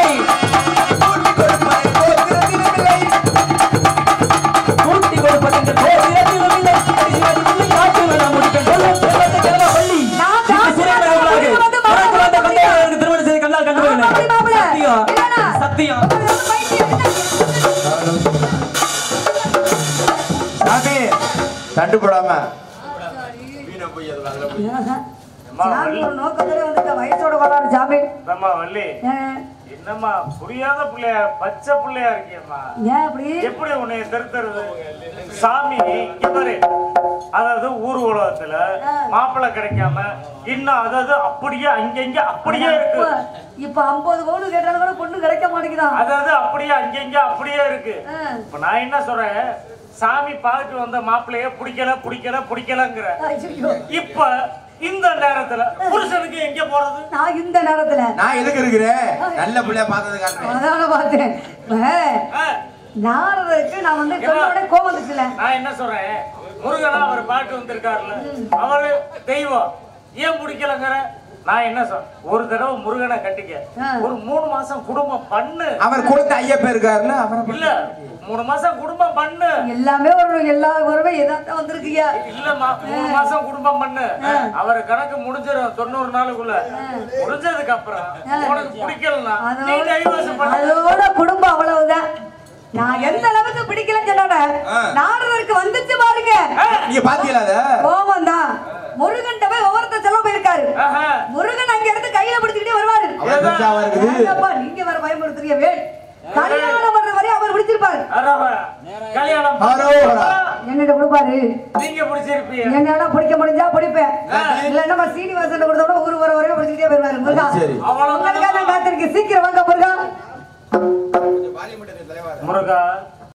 கூட்டி கொடுப்பது எங்கள் போ திரட்டிடும் இல்லை அடிசிவாடி முள்ளி காட்டு வேணாம் முடிப்பேன் சொல்லும் செல்வத்தை கிழமை பள்ளி நான் இந்த தான் சிறை சொன்னேன், நகர்களாக இது வந்து மாமா எனக்கு வந்த மாப்பிள்ளை. பந்தயங்களுக்கு திருமணம் செய்து கண்ணால் கண்டு ஆமா, அப்படி மாப்பிள்ளை. சத்தியம் இல்லைனா? சத்தியம் சாமி தண்டு போடாம சாமி ஒரு நோக்கத்தோட வந்துட்ட வயசோட வராரு சாமி நம்ம வள்ளி ஏன் என்னம்மா புரியாத பிள்ளையா பச்சை பிள்ளையா இருக்கியம்மா ஏன் அப்படி எப்படி உன்னை திருத்துறது சாமி இங்க பாரு அதாவது ஊர் உலகத்துல மாப்பிள்ளை கிடைக்காம இன்னும் அதாவது அப்படியே அங்கங்க அப்படியே இருக்கு இப்ப- இப்ப ஐம்பது பவுன் கேட்டாலும் கூட பொண்ணு கிடைக்க மாட்டேங்குதான் அதாவது அப்படியே அங்கங்க அப்படியே இருக்கு ஆ. இப்ப நான் என்ன சொல்றேன் சாமி பார்த்துட்டு வந்த மாப்பிள்ளைய பிடிக்கல பிடிக்கல பிடிக்கலங்கிற ஐயோ, இப்ப இந்த நேரத்துல புருஷனுக்கு எங்க போறது நான் இந்த நேரத்துல நான் எதுக்கு இருக்கிறேன் நல்ல பிள்ளைய பார்த்தது காட்டுறேன் அதான பார்த்தேன் இப்ப ஆ, நாரதருக்கு நான் வந்து சொன்ன உடனே கோவம் வந்துச்சுல நான் என்ன சொல்றேன் முருகனா அவர் பாட்டு வந்திருக்காருல்ல அவரு தெய்வம் ஏன் பிடிக்கலங்கிற நான் என்ன சொல்றேன் ஒரு தடவை முருகனை கட்டிக்க ஆ. ஒரு மூணு மாசம் குடும்பம் பண்ணு அவர் கொடுத்த ஐயப்ப இருக்காருல்ல அவரை இல்ல மூணு மாசம் குடும்பம் பண்ணு எல்லாமே ஒரு எல்லா உறவே எதாத்தான் வந்திருக்கீங்க இல்லம்மா மூணு மாசம் குடும்பம் பண்ணு அவர் கணக்கு முடிஞ்சிடும் தொண்ணூறு நாளுக்குள்ள முடிஞ்சதுக்கு அப்புறம் உனக்கு பிடிக்கலன்னா நீ டைவர்ஸ் பண்ணு அதோட குடும்பம் அவ்வளவுதான் நான் எந்த அளவுக்கு பிடிக்கலன்னு சொன்னோட ஆ. நாரதருக்கு வந்துச்சு பாருங்க நீங்க பாத்தீங்களா அத கோபம் தான் முருகன் போய் ஒவ்வொருத்த செல்ல போயிருக்காரு ஆஹா. முருகன் அங்க இருந்து கையில பிடிச்சுக்கிட்டே வருவாரு அவ்வளவு பெருசாவா இருக்குது ஏங்கப்பா, நீங்க வர பயமுறுத்துறீங்க வேல் கல்யாணம் பண்ற வரையும் அவர் பிடிச்சிருப்பாரு அரோகரா. கல்யாணம் அரோகரா. என்னிட்ட கொடுப்பாரு நீங்க பிடிச்சிருப்பீங்க என்னால பிடிக்க முடிஞ்சா பிடிப்பேன் இல்ல நம்ம சீனிவாசன் கொடுத்தோம்னா ஊர் வர வரையும் பிடிச்சிக்கிட்டே போயிருவாரு முருகா சரி. உங்களுக்காக நான் காத்திருக்கேன் சீக்கிரம் வாங்க முருகா முருகா